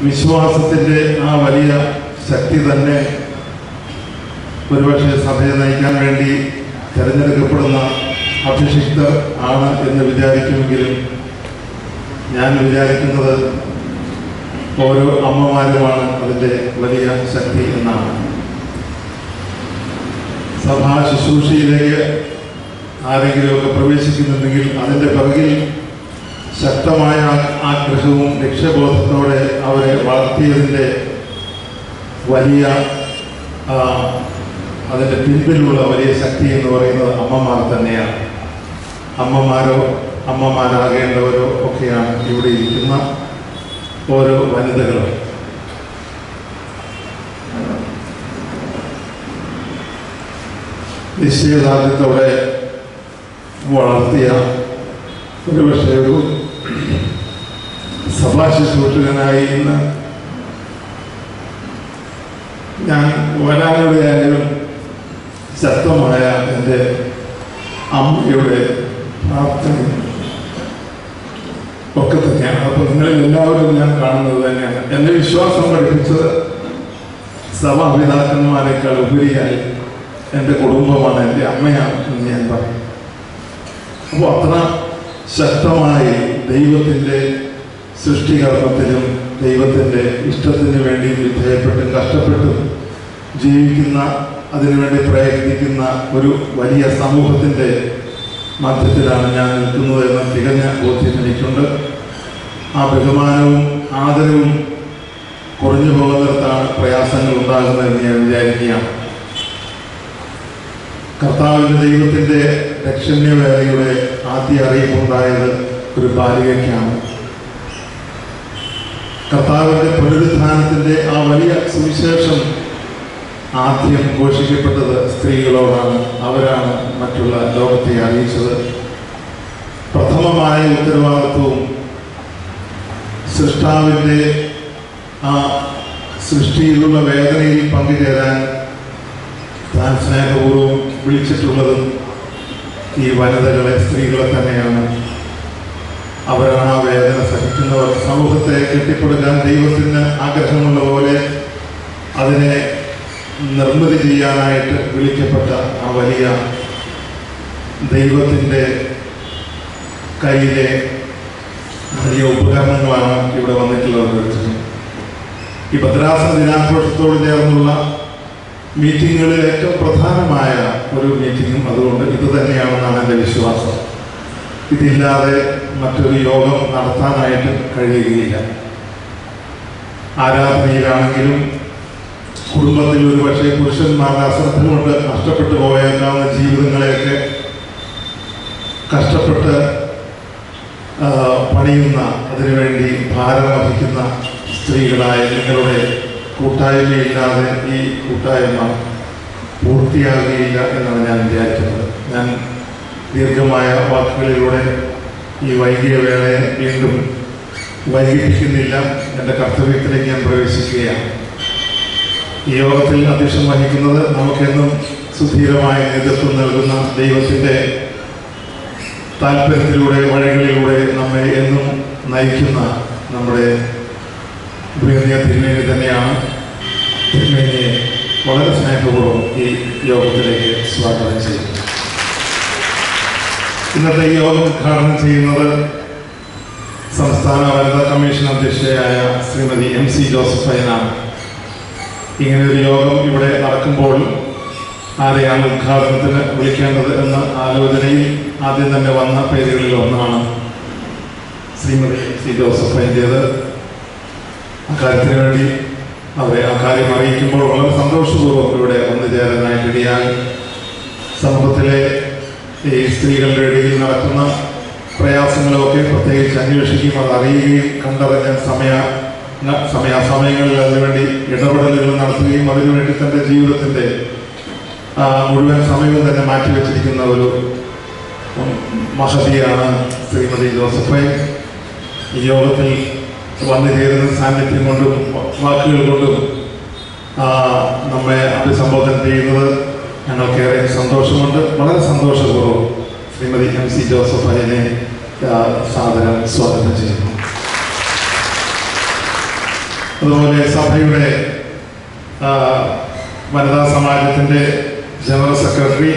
വിശ്വാസത്തിൻ്റെ ആ വലിയ ശക്തി തന്നെ ഒരുപക്ഷെ സഭയെ നയിക്കാൻ വേണ്ടി തിരഞ്ഞെടുക്കപ്പെടുന്ന അഭിഷിക്തർ ആണ് എന്ന് വിചാരിക്കുമെങ്കിലും ഞാൻ വിചാരിക്കുന്നത് ഓരോ അമ്മമാരുമാണ് അതിൻ്റെ വലിയ ശക്തി എന്നാണ് സഭാ ശുശ്രൂഷയിലേക്ക് ആരെങ്കിലുമൊക്കെ പ്രവേശിക്കുന്നുണ്ടെങ്കിൽ അതിൻ്റെ പിറകിൽ ശക്തമായ ആഗ്രഹവും ലക്ഷ്യബോധത്തോടെ അവരെ വളർത്തിയതിൻ്റെ വലിയ ആ, അതിൻ്റെ പിൻപിലുള്ള വലിയ ശക്തി എന്ന് പറയുന്നത് അമ്മമാർ തന്നെയാണ് അമ്മമാരോ അമ്മമാരാകേണ്ടവരോ ഒക്കെയാണ് ഇവിടെ ഇരിക്കുന്ന ഓരോ വനിതകളും നിശ്ചയദാർഢ്യത്തോടെ വളർത്തിയ ഒരുപക്ഷെ ഒരു സഭാ ശുശ്രൂഷകനായി ഇന്ന് ഞാൻ വരാനിടയായാലും ശക്തമായ എൻ്റെ അമ്മയുടെ പ്രാർത്ഥനയും ഒക്കെ തന്നെയാണ് അപ്പോൾ നിങ്ങളിൽ എല്ലാവരും ഞാൻ കാണുന്നത് തന്നെയാണ് എന്നെ വിശ്വാസം പഠിപ്പിച്ചത് സഭാപിതാക്കന്മാരെക്കാൾ ഉപരിയായി എൻ്റെ കുടുംബമാണ് എൻ്റെ അമ്മയാണ് എന്ന് ഞാൻ പറയും അപ്പോൾ അത്ര ശക്തമായി ദൈവത്തിൻ്റെ സൃഷ്ടികർമ്മത്തിലും ദൈവത്തിൻ്റെ ഇഷ്ടത്തിന് വേണ്ടി വിധേയപ്പെട്ടും കഷ്ടപ്പെട്ടും ജീവിക്കുന്ന അതിനുവേണ്ടി പ്രയത്നിക്കുന്ന ഒരു വലിയ സമൂഹത്തിൻ്റെ മധ്യത്തിലാണ് ഞാൻ നിൽക്കുന്നത് എന്ന തികഞ്ഞ ബോധ്യം എനിക്കുണ്ട് ആ ബഹുമാനവും ആദരവും കുറഞ്ഞു പോകുന്നിടത്താണ് പ്രയാസങ്ങൾ ഉണ്ടാകുന്നതെന്ന് ഞാൻ വിചാരിക്കുകയാണ് കർത്താവിൻ്റെ ദൈവത്തിൻ്റെ രക്ഷണ്യവേലയുടെ ആദ്യ അറിയിപ്പുണ്ടായത് ഒരു ബാലികയ്ക്കാണ് കർത്താവിൻ്റെ പുനരുത്ഥാനത്തിൻ്റെ ആ വലിയ സുവിശേഷം ആദ്യം ഘോഷിക്കപ്പെട്ടത് സ്ത്രീകളോടാണ് അവരാണ് മറ്റുള്ള ലോകത്തെ അറിയിച്ചത് പ്രഥമമായ ഉത്തരവാദിത്വവും സൃഷ്ടാവിൻ്റെ ആ സൃഷ്ടിയിലുള്ള വേദനയിൽ പങ്കുചേരാൻ താൻ സ്നേഹപൂർവ്വം വിളിച്ചിട്ടുള്ളതും ഈ വനിതകളെ സ്ത്രീകളെ തന്നെയാണ് അവരാണ് ആ വേദന സഹിക്കുന്നവർ സമൂഹത്തെ കെട്ടിപ്പടുക്കാൻ ദൈവത്തിന് ആഗ്രഹമുള്ള പോലെ അതിനെ നിർമ്മിതി ചെയ്യാനായിട്ട് വിളിക്കപ്പെട്ട ആ വലിയ ദൈവത്തിൻ്റെ കയ്യിലെ വലിയ ഉപകരണങ്ങളാണ് ഇവിടെ വന്നിട്ടുള്ളത് വെച്ചിട്ട് ഈ ഭദ്രാസന ദിനാഘോഷത്തോട് ചേർന്നുള്ള മീറ്റിങ്ങുകളിൽ ഏറ്റവും പ്രധാനമായ ഒരു മീറ്റിങ്ങും അതുകൊണ്ട് ഇത് തന്നെയാണെന്നാണ് എൻ്റെ വിശ്വാസം ഇതില്ലാതെ മറ്റൊരു യോഗം നടത്താനായിട്ട് കഴിയുകയില്ല ആരാധനയിലാണെങ്കിലും കുടുംബത്തിൽ ഒരു പക്ഷേ പുരുഷന്മാരുടെ അശ്രദ്ധ കൊണ്ട് നഷ്ടപ്പെട്ടു പോയേക്കാവുന്ന ജീവിതങ്ങളെയൊക്കെ കഷ്ടപ്പെട്ട് ആ, പണിയുന്ന അതിനുവേണ്ടി ഭാരം വഹിക്കുന്ന സ്ത്രീകളായ നിങ്ങളുടെ കൂട്ടായ്മയില്ലാതെ ഈ കൂട്ടായ്മ പൂർത്തിയാകുകയില്ല എന്നാണ് ഞാൻ വിചാരിക്കുന്നത് ഞാൻ ദീർഘമായ വാക്കുകളിലൂടെ ഈ വൈകിയ വേളയെ വീണ്ടും വൈകിപ്പിക്കുന്നില്ല എൻ്റെ കർത്തവ്യത്തിലേക്ക് ഞാൻ പ്രവേശിക്കുകയാണ് ഈ യോഗത്തിൽ അധ്യക്ഷം വഹിക്കുന്നത് നമുക്കെന്നും സുധീരമായ നേതൃത്വം നൽകുന്ന ദൈവത്തിൻ്റെ താല്പര്യത്തിലൂടെ വഴികളിലൂടെ നമ്മെ എന്നും നയിക്കുന്ന നമ്മുടെ പ്രിയ തിരുമേനി തന്നെയാണ് തിരുമേനിയെ വളരെ സ്നേഹപൂർവ്വം ഈ യോഗത്തിലേക്ക് സ്വാഗതം ചെയ്യുന്നു ഇന്നത്തെ ഈ യോഗം ഉദ്ഘാടനം ചെയ്യുന്നത് സംസ്ഥാന വനിതാ കമ്മീഷൻ അധ്യക്ഷയായ ശ്രീമതി എം സി ജോസഫൈനാണ് ഇങ്ങനെ ഒരു യോഗം ഇവിടെ നടക്കുമ്പോൾ ആരെയാണ് ഉദ്ഘാടനത്തിന് വിളിക്കേണ്ടത് എന്ന ആലോചനയിൽ ആദ്യം തന്നെ വന്ന പേരുകളിൽ ഒന്നാണ് ശ്രീമതി സി ജോസഫൈൻ്റേത് അക്കാര്യത്തിന് വേണ്ടി അവരെ ആ കാര്യം അറിയിക്കുമ്പോൾ വളരെ സന്തോഷപൂർവ്വം ഇവിടെ വന്നു ചേരാനായിട്ട് ഇടയായി സമൂഹത്തിലെ ഈ സ്ത്രീകളുടെ ഇടയിൽ നടക്കുന്ന പ്രയാസങ്ങളൊക്കെ പ്രത്യേകിച്ച് അന്വേഷിക്കുകയും അത് അറിയുകയും കണ്ടറിഞ്ഞ സമയ സമയാസമയങ്ങളിൽ അതിനുവേണ്ടി ഇടപെടലുകൾ നടത്തുകയും അതിനുവേണ്ടി തൻ്റെ ജീവിതത്തിൻ്റെ ആ, മുഴുവൻ സമയവും തന്നെ മാറ്റിവെച്ചിരിക്കുന്ന ഒരു ഉം, മഹതിയാണ് ശ്രീമതി ജോസഫൈൻ ഈ യോഗത്തിൽ വന്നു ചേരുന്ന സാന്നിധ്യം കൊണ്ടും വാക്കുകൾ കൊണ്ടും ആ, നമ്മെ അഭിസംബോധന ചെയ്യുന്നത് ഞങ്ങൾക്കേറെ സന്തോഷമുണ്ട് വളരെ സന്തോഷപൂർവ്വം ശ്രീമതി എം സി ജോസഫ് അതിനെ സാദരം സ്വാഗതം ചെയ്യുന്നു അതുപോലെ സഭയുടെ ആ, വനിതാ സമാജത്തിൻ്റെ ജനറൽ സെക്രട്ടറി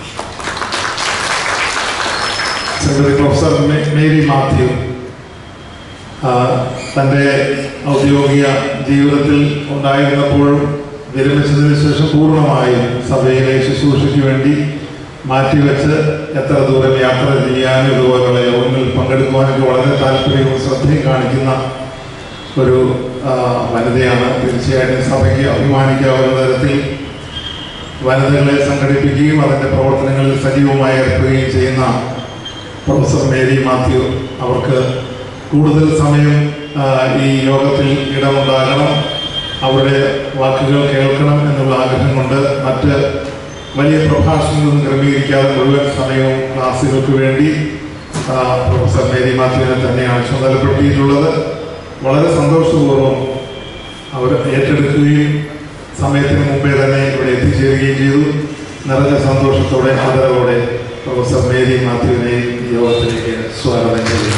സെക്രട്ടറി പ്രൊഫസർ മേ- മേരി മാത്യു ആ, തൻ്റെ ഔദ്യോഗിക ജീവിതത്തിൽ ഉണ്ടായിരുന്നപ്പോഴും വിരമിച്ചതിന് ശേഷം പൂർണ്ണമായും സഭയിലെ ശുശ്രൂഷയ്ക്ക് വേണ്ടി മാറ്റിവെച്ച് എത്ര ദൂരം യാത്ര ചെയ്യാനും ഇതുപോലുള്ള യോഗങ്ങളിൽ പങ്കെടുക്കുവാനൊക്കെ വളരെ താല്പര്യവും ശ്രദ്ധയും കാണിക്കുന്ന ഒരു ആ, വനിതയാണ് തീർച്ചയായിട്ടും സഭയ്ക്ക് അഭിമാനിക്കാവുന്ന തരത്തിൽ വനിതകളെ സംഘടിപ്പിക്കുകയും അതിൻ്റെ പ്രവർത്തനങ്ങളിൽ സജീവമായി ഏർപ്പെടുകയും ചെയ്യുന്ന പ്രൊഫസർ മേരി മാത്യു അവർക്ക് കൂടുതൽ സമയം ആ, ഈ യോഗത്തിൽ ഇടമുണ്ടാകണം അവരുടെ വാക്കുകൾ കേൾക്കണം എന്നുള്ള ആഗ്രഹം കൊണ്ട് മറ്റ് വലിയ പ്രഭാഷണങ്ങളൊന്നും ക്രമീകരിക്കാതെ മുഴുവൻ സമയവും ക്ലാസ്സുകൾക്ക് വേണ്ടി ആ, പ്രൊഫസർ മേരി മാത്യുവിനെ തന്നെയാണ് ചുമതലപ്പെടുത്തിയിട്ടുള്ളത് വളരെ സന്തോഷപൂർവ്വം അവർ ഏറ്റെടുക്കുകയും സമയത്തിന് മുമ്പേ തന്നെ ഇവിടെ എത്തിച്ചേരുകയും ചെയ്തു നിറഞ്ഞ സന്തോഷത്തോടെ ആദരവോടെ പ്രൊഫസർ മേരി മാത്യുവിനെ ഈ യോഗത്തിലേക്ക് സ്വാഗതം ചെയ്തു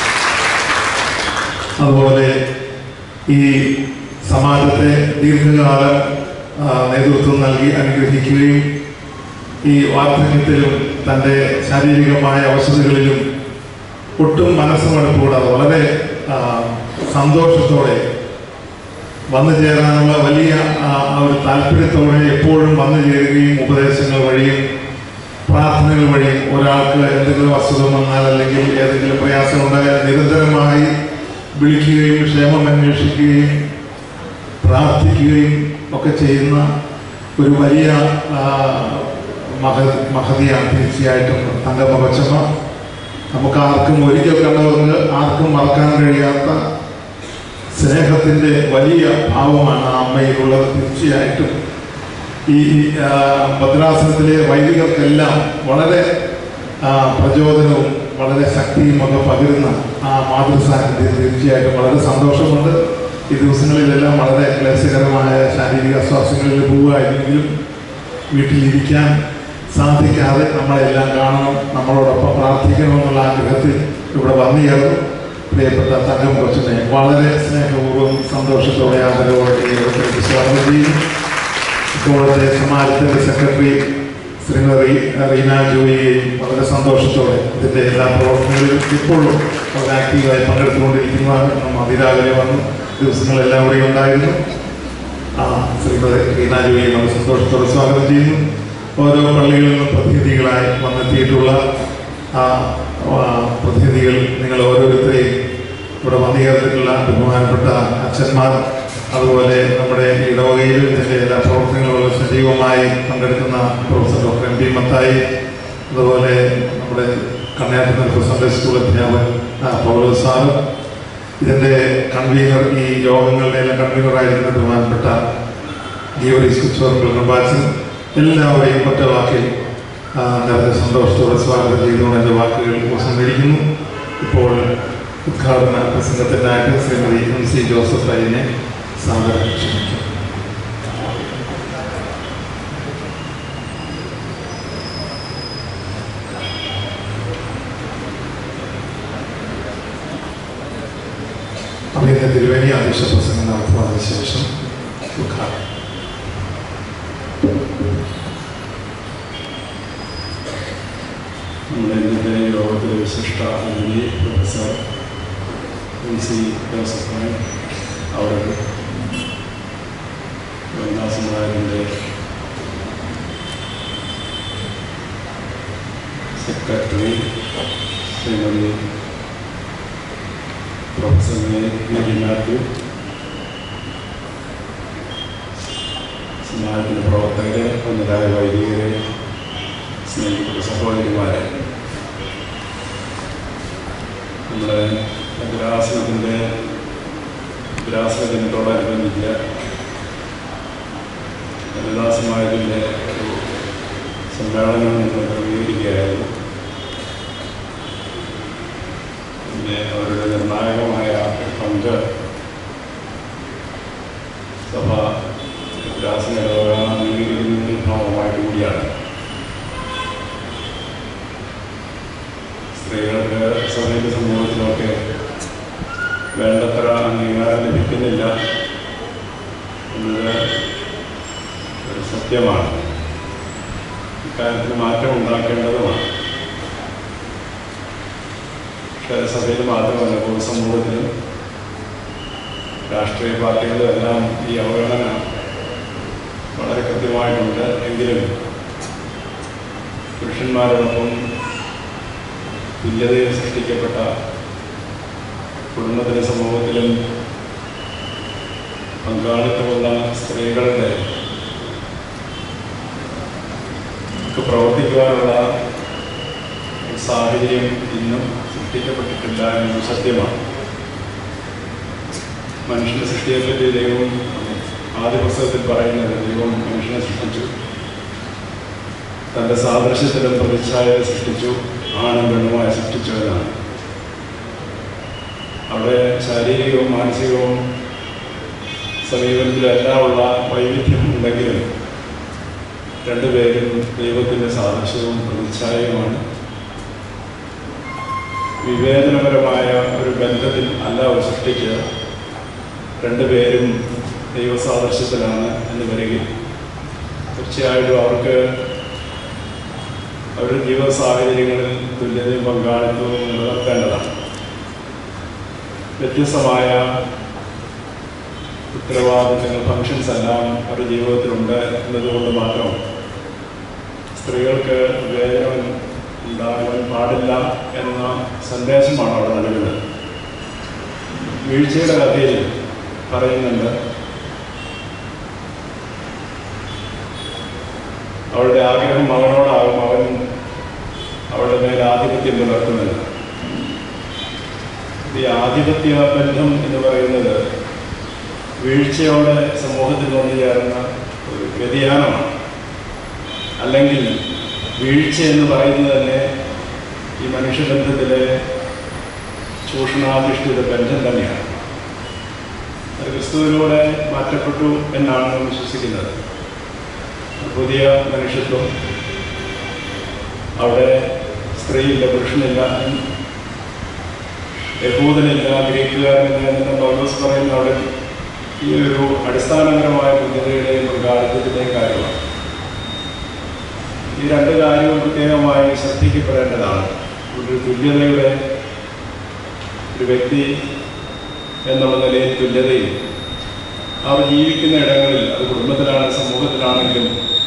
അതുപോലെ ഈ സമാജത്തെ ദീർഘകാലം ആ, നേതൃത്വം നൽകി അനുഗ്രഹിക്കുകയും ഈ വാർദ്ധക്യത്തിലും തൻ്റെ ശാരീരികമായ അവശതകളിലും ഒട്ടും മനസ്സുമടുപ്പൂടാതെ വളരെ ആ, സന്തോഷത്തോടെ വന്നു ചേരാനുള്ള വലിയ ആ, ആ ഒരു താല്പര്യത്തോടെ എപ്പോഴും വന്നു ചേരുകയും ഉപദേശങ്ങൾ വഴിയും പ്രാർത്ഥനകൾ വഴിയും ഒരാൾക്ക് എന്തെങ്കിലും അസുഖം വന്നാൽ അല്ലെങ്കിൽ ഏതെങ്കിലും പ്രയാസം ഉണ്ടായാൽ നിരന്തരമായി വിളിക്കുകയും ക്ഷേമം അന്വേഷിക്കുകയും പ്രാർത്ഥിക്കുകയും ഒക്കെ ചെയ്യുന്ന ഒരു വലിയ ആ, മഹ മഹതിയാണ് തീർച്ചയായിട്ടും തങ്കമ്മ കൊച്ചമ്മ നമുക്ക് ആർക്കും ഒരിക്കൽ കണ്ടവർക്ക് ആർക്കും മറക്കാൻ കഴിയാത്ത സ്നേഹത്തിൻ്റെ വലിയ ഭാവമാണ് ആ അമ്മയിലുള്ളത് തീർച്ചയായിട്ടും ഈ ആ, ഭദ്രാസനത്തിലെ വൈദികർക്കെല്ലാം വളരെ ആ, പ്രചോദനവും വളരെ ശക്തിയും ഒക്കെ പകരുന്ന ആ മാതൃസാന്നിധ്യം തീർച്ചയായിട്ടും വളരെ സന്തോഷമുണ്ട് ഈ ദിവസങ്ങളിലെല്ലാം വളരെ ക്ലേശകരമായ ശാരീരിക അസ്വാസ്ഥ്യങ്ങളിൽ പോവുകയായിരുന്നെങ്കിലും വീട്ടിലിരിക്കാൻ സാധിക്കാതെ നമ്മളെല്ലാം കാണണം നമ്മളോടൊപ്പം പ്രാർത്ഥിക്കണമെന്നുള്ള ആഗ്രഹത്തിൽ ഇവിടെ വന്നു ചേർന്നു പ്രിയപ്പെട്ട തങ്കം കൊച്ചിനെ വളരെ സ്നേഹപൂർവ്വം സന്തോഷത്തോടെ ആദരവോടെ ഈ യോഗത്തിലേക്ക് സ്വാഗതം ചെയ്യുന്നു ഇപ്പോഴത്തെ സമാജത്തിൻ്റെ സെക്രട്ടറി ശ്രീമതി റീന ജോയിയെയും വളരെ സന്തോഷത്തോടെ ഇതിൻ്റെ എല്ലാ പ്രവർത്തനങ്ങളിലും ഇപ്പോഴും വളരെ ആക്റ്റീവായി പങ്കെടുത്തുകൊണ്ടിരിക്കുന്നതാണ് നമ്മൾ അതിരാവിലെ വന്നു ദിവസങ്ങളെല്ലാം ഇവിടെ ഉണ്ടായിരുന്നു ആ ശ്രീമതി റീന ജോയിയെ വളരെ സന്തോഷത്തോടെ സ്വാഗതം ചെയ്യുന്നു ഓരോ പള്ളികളിൽ നിന്നും പ്രതിനിധികളായി വന്നെത്തിയിട്ടുള്ള ആ ആ, പ്രതിനിധികൾ നിങ്ങൾ ഓരോരുത്തരെയും ഇവിടെ വന്നു ചേർന്നിട്ടുള്ള ബഹുമാനപ്പെട്ട അച്ഛന്മാർ അതുപോലെ നമ്മുടെ ഇടവകയിലും ഇതിൻ്റെ എല്ലാ പ്രവർത്തനങ്ങളും വളരെ സജീവമായി പങ്കെടുക്കുന്ന professor doctor M P Mathai അതുപോലെ നമ്മുടെ കണ്ണയാട്ടുന്ന സൺഡേ സ്കൂൾ അധ്യാപകൻ ആ, പൗലോസ് സാറ് ഇതിൻ്റെ കൺവീനർ ഈ യോഗങ്ങളുടെ എല്ലാം കൺവീനറായിരിക്കുന്ന ബഹുമാനപ്പെട്ട ഗീവറീസ് കുച്ചോർ നിർമ്മാച്ചൻ എല്ലാവരെയും ഒറ്റ വാക്കിൽ ആ, നിറഞ്ഞ സന്തോഷത്തോടെ സ്വാഗതം ചെയ്തുകൊണ്ട് എൻ്റെ വാക്കുകൾ ഉപസംഹരിക്കുന്നു ഇപ്പോൾ ഉദ്ഘാടന പ്രസംഗത്തിനായിട്ട് ശ്രീമതി എം സി ജോസഫ് അയ്യനെ സാദരം ക്ഷണിക്കും അഭിനന്ദ തിരുവേനി അധ്യക്ഷ പ്രസംഗം നടത്തുന്നതിന് ശേഷം ഉദ്ഘാടനം നമ്മുടെ ഇന്നത്തെ യോഗത്തിലെ വിശിഷ്ട അതിഥി പ്രൊഫസർ എം സി ജോസഫ് അവർ വനിതാ സമുദായത്തിൻ്റെ secretary Shrimati professor Mary Mathew സമാജത്തിൻ്റെ പ്രവർത്തകരെ വന്നതായ വൈദികരെ സ്നേഹിക്കുന്ന സഹോദരിമാരെ നമ്മുടെ ഭദ്രാസനത്തിൻ്റെ ഭദ്രാസന ദിനത്തോടനുബന്ധിച്ച് വനിതാ സമാജത്തിൻ്റെ ഒരു സമ്മേളനം നമ്മൾ ക്രമീകരിക്കുകയായിരുന്നു പിന്നെ അവരുടെ നിർണായകമായ പങ്ക് സഭ ഭദ്രാസന ഇടവക അംഗീകരിക്കുന്നതിന് ഭാഗമായിട്ട് കൂടിയാണ് സ്ത്രീകൾക്ക് സഭയിലെ സമൂഹത്തിലൊക്കെ വേണ്ടത്ര അംഗീകാരം ലഭിക്കുന്നില്ല എന്നത് ഒരു സത്യമാണ് ഇക്കാര്യത്തിൽ മാറ്റം ഉണ്ടാക്കേണ്ടതുമാണ് പക്ഷേ സഭയിൽ മാത്രമല്ല പൊതുസമൂഹത്തിലും രാഷ്ട്രീയ പാർട്ടികളും എല്ലാം ഈ അവഗണന വളരെ കൃത്യമായിട്ടുണ്ട് എങ്കിലും പുരുഷന്മാരോടൊപ്പം തുല്യതയിൽ സൃഷ്ടിക്കപ്പെട്ട കുടുംബത്തിലും സമൂഹത്തിലും പങ്കാളിത്തമുള്ള സ്ത്രീകളുടെ ഒക്കെ പ്രവർത്തിക്കുവാനുള്ള ഒരു സാഹചര്യം ഇന്നും സൃഷ്ടിക്കപ്പെട്ടിട്ടില്ല എന്നത് സത്യമാണ് മനുഷ്യന്റെ സൃഷ്ടിയെപ്പറ്റി ദൈവം ആദ്യ പുസ്തകത്തിൽ പറയുന്നത് ദൈവം മനുഷ്യനെ സൃഷ്ടിച്ചു തൻ്റെ സാദൃശ്യത്തിലും പ്രതിച്ഛായ സൃഷ്ടിച്ചു ആണും പെണ്ണുമായി സൃഷ്ടിച്ചു എന്നാണ് അവിടെ ശാരീരികവും മാനസികവും സമീപനത്തിലും എല്ലാം ഉള്ള വൈവിധ്യം ഉണ്ടെങ്കിലും രണ്ടുപേരും ദൈവത്തിൻ്റെ സാദൃശ്യവും പ്രതിച്ഛായയുമാണ് വിവേചനപരമായ ഒരു ബന്ധത്തിൽ അല്ല അവർ സൃഷ്ടിക്കുക രണ്ടുപേരും ദൈവസാദൃശ്യത്തിലാണ് എന്ന് വരികയും തീർച്ചയായിട്ടും അവർക്ക് അവരുടെ ജീവിത സാഹചര്യങ്ങളിൽ തുല്യതയും പങ്കാളിത്തവും നിലനിർത്തേണ്ടതാണ് വ്യത്യസ്തമായ ഉത്തരവാദിത്തങ്ങൾ ഫങ്ഷൻസ് എല്ലാം അവരുടെ ജീവിതത്തിലുണ്ട് എന്നതുകൊണ്ട് മാത്രം സ്ത്രീകൾക്ക് വിവേചനം ഉണ്ടാകാൻ പാടില്ല എന്ന സന്ദേശമാണ് അവിടെ നൽകുന്നത് വീഴ്ചയുടെ കഥയിൽ പറയുന്നുണ്ട് അവളുടെ ആഗ്രഹം മകനോടാകും അവൻ അവളുടെ മേൽ ആധിപത്യം പുലർത്തുന്നത് ഈ ആധിപത്യ ബന്ധം എന്ന് പറയുന്നത് വീഴ്ചയോടെ സമൂഹത്തിൽ വന്നു ചേർന്ന ഒരു വ്യതിയാനമാണ് അല്ലെങ്കിൽ വീഴ്ച എന്ന് പറയുന്നത് തന്നെ ഈ മനുഷ്യബന്ധത്തിലെ ചൂഷണാധിഷ്ഠിത ബന്ധം തന്നെയാണ് അത് ക്രിസ്തുവിലൂടെ മാറ്റപ്പെട്ടു എന്നാണ് നാം വിശ്വസിക്കുന്നത് പുതിയ മനുഷ്യത്വം അവിടെ സ്ത്രീയില്ല പുരുഷനില്ല യഹൂദനില്ല ഗ്രീക്കുകാരനില്ല എന്ന് പൗലോസ് പറയുന്ന അവിടെ ഈ ഒരു അടിസ്ഥാനപരമായ പുണ്യതയുടെയും പങ്കാളിത്തത്തിൻ്റെയും കാര്യമാണ് ഈ രണ്ട് കാര്യവും പ്രത്യേകമായി ശ്രദ്ധിക്കപ്പെടേണ്ടതാണ് ഒരു തുല്യതയുടെ ഒരു വ്യക്തി എന്നുള്ള നിലയിൽ തുല്യതയും അവർ ജീവിക്കുന്ന ഇടങ്ങളിൽ അത് കുടുംബത്തിലാണ് സമൂഹത്തിലാണെങ്കിലും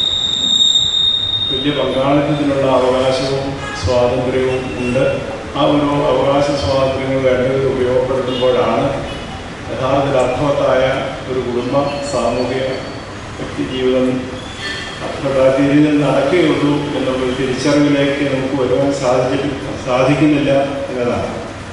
തുല്യ പങ്കാളിത്തത്തിനുള്ള അവകാശവും സ്വാതന്ത്ര്യവും ഉണ്ട് ആ ഒരു അവകാശ സ്വാതന്ത്ര്യങ്ങൾ വേണ്ടത് ഉപയോഗപ്പെടുത്തുമ്പോഴാണ് യഥാർത്ഥത്തിൽ അർത്ഥവത്തായ ഒരു കുടുംബ സാമൂഹിക വ്യക്തി ജീവിതം അർത്ഥവത്തായ രീതിയിൽ നടക്കുകയുള്ളൂ എന്നുള്ള ഒരു തിരിച്ചറിവിലേക്ക് നമുക്ക് വരുവാൻ സാധിച്ചിട്ട് സാധിക്കുന്നില്ല എന്നതാണ്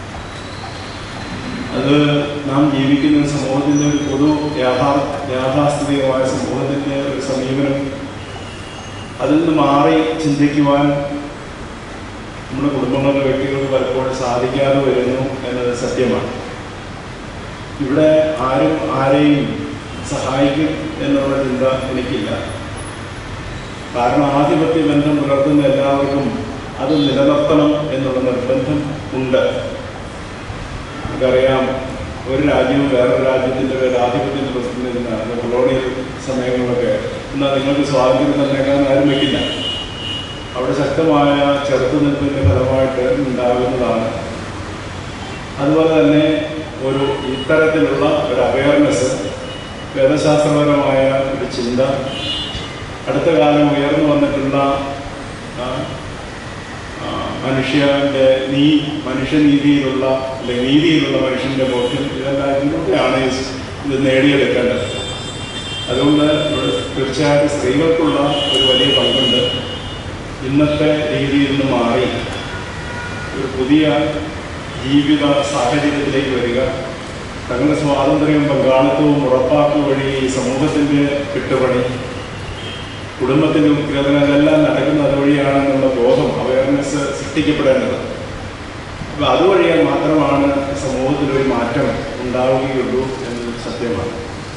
അത് നാം ജീവിക്കുന്ന സമൂഹത്തിൻ്റെ ഒരു പൊതു യാഥാ യാഥാസ്ഥിതികമായ സമൂഹത്തിൻ്റെ ഒരു സമീപനം അതിൽ നിന്ന് മാറി ചിന്തിക്കുവാൻ നമ്മുടെ കുടുംബങ്ങളിലെ വ്യക്തികൾക്ക് പലപ്പോഴും സാധിക്കാതെ വരുന്നു എന്നത് സത്യമാണ് ഇവിടെ ആരും ആരെയും സഹായിക്കും എന്നുള്ള ചിന്ത എനിക്കില്ല കാരണം ആധിപത്യ ബന്ധം പുലർത്തുന്ന എല്ലാവർക്കും അത് നിലനിർത്തണം എന്നുള്ള നിർബന്ധം ഉണ്ട് നമുക്കറിയാം ഒരു രാജ്യവും വേറൊരു രാജ്യത്തിൻ്റെ പേര് ആധിപത്യം പുലർത്തുന്നതിനാണ് കൊളോണിയൽ സമയങ്ങളിലൊക്കെ എന്നാൽ നിങ്ങൾക്ക് സ്വാതന്ത്ര്യം തന്നേക്കാൻ ആരും വയ്ക്കില്ല അവിടെ ശക്തമായ ചെറുത്തുനിൽപ്പിൻ്റെ ഫലമായിട്ട് ഉണ്ടാകുന്നതാണ് അതുപോലെ തന്നെ ഒരു ഇത്തരത്തിലുള്ള ഒരു അവയർനെസ് വേദശാസ്ത്രപരമായ ഒരു ചിന്ത അടുത്ത കാലം ഉയർന്നു വന്നിട്ടുള്ള ആ, ആ, മനുഷ്യന്റെ നീ മനുഷ്യനീതിയിലുള്ള അല്ലെങ്കിൽ നീതിയിലുള്ള മനുഷ്യന്റെ ബോധ്യം ഇതെല്ലാം ഇതിലൂടെയാണ് ഈ സ് ഇത് നേടിയെടുക്കേണ്ടത് അതുകൊണ്ട് ഇവിടെ തീർച്ചയായിട്ടും സ്ത്രീകൾക്കുള്ള ഒരു വലിയ പങ്കുണ്ട് ഇന്നത്തെ രീതിയിൽ നിന്ന് മാറി ഒരു പുതിയ ജീവിത സാഹചര്യത്തിലേക്ക് വരിക തങ്ങളുടെ സ്വാതന്ത്ര്യവും പങ്കാളിത്തവും ഉറപ്പാക്കുക വഴി ഈ സമൂഹത്തിൻ്റെ കെട്ടുപണി കുടുംബത്തിൻ്റെ ഉത്ഗ്രഥനം അതെല്ലാം നടക്കുന്നത് അതുവഴിയാണെന്നുള്ള ബോധം അവയർനെസ് സൃഷ്ടിക്കപ്പെടേണ്ടത് അപ്പോൾ അതുവഴിയാൽ മാത്രമാണ് സമൂഹത്തിലൊരു മാറ്റം ഉണ്ടാവുകയുള്ളൂ എന്നത് സത്യമാണ്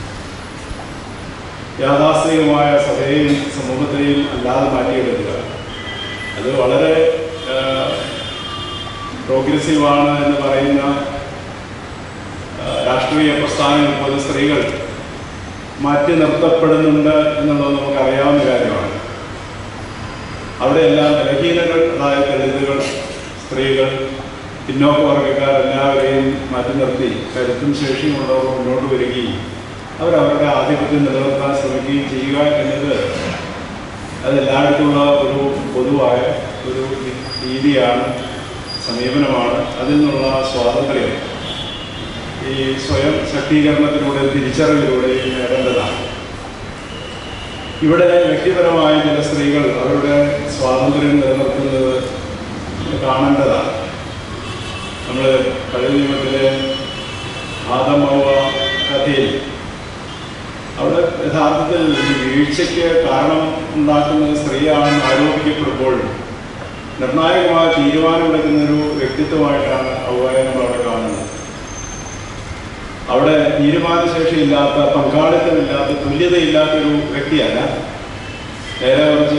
യാഥാസ്ഥിതികമായ സഭയെയും സമൂഹത്തെയും അല്ലാതെ മാറ്റിയെടുക്കുക അത് വളരെ പ്രോഗ്രസീവാണ് എന്ന് പറയുന്ന ആ, രാഷ്ട്രീയ പ്രസ്ഥാനങ്ങൾ പോലും സ്ത്രീകൾ മാറ്റി നിർത്തപ്പെടുന്നുണ്ട് എന്നുള്ളത് നമുക്ക് അറിയാവുന്ന കാര്യമാണ് അവിടെയെല്ലാം ബലഹീനകളായ ദളിതുകൾ സ്ത്രീകൾ പിന്നോക്ക വർഗ്ഗക്കാർ എല്ലാവരെയും മാറ്റി നിർത്തി കരുത്തും ശേഷിയുമുള്ളവർ മുന്നോട്ട് വരികയും അവരവരുടെ ആധിപത്യം നിലനിർത്താൻ ശ്രമിക്കുകയും ചെയ്യുക എന്നത് അതെല്ലായിടത്തുമുള്ള ഒരു പൊതുവായ ഒരു രീതിയാണ് സമീപനമാണ് അതിൽ നിന്നുള്ള സ്വാതന്ത്ര്യം ഈ സ്വയം ശക്തീകരണത്തിലൂടെ തിരിച്ചറിവിലൂടെ നേടേണ്ടതാണ് ഇവിടെ വ്യക്തിപരമായ ചില സ്ത്രീകൾ അവരുടെ സ്വാതന്ത്ര്യം നിലനിർത്തുന്നത് കാണേണ്ടതാണ് നമ്മൾ പഴയ നിയമത്തിലെ ആദമവ കഥയിൽ അവിടെ യഥാർത്ഥത്തിൽ ഈ വീഴ്ചയ്ക്ക് കാരണം ഉണ്ടാക്കുന്നത് സ്ത്രീയാണെന്ന് ആരോപിക്കപ്പെടുമ്പോൾ നിർണായകമായ തീരുമാനമെടുക്കുന്ന ഒരു വ്യക്തിത്വമായിട്ടാണ് ഔവായ നമ്മൾ അവിടെ കാണുന്നത് അവിടെ തീരുമാനശേഷിയില്ലാത്ത പങ്കാളിത്തമില്ലാത്ത തുല്യതയില്ലാത്തൊരു വ്യക്തിയല്ല നേരെ മറിച്ച്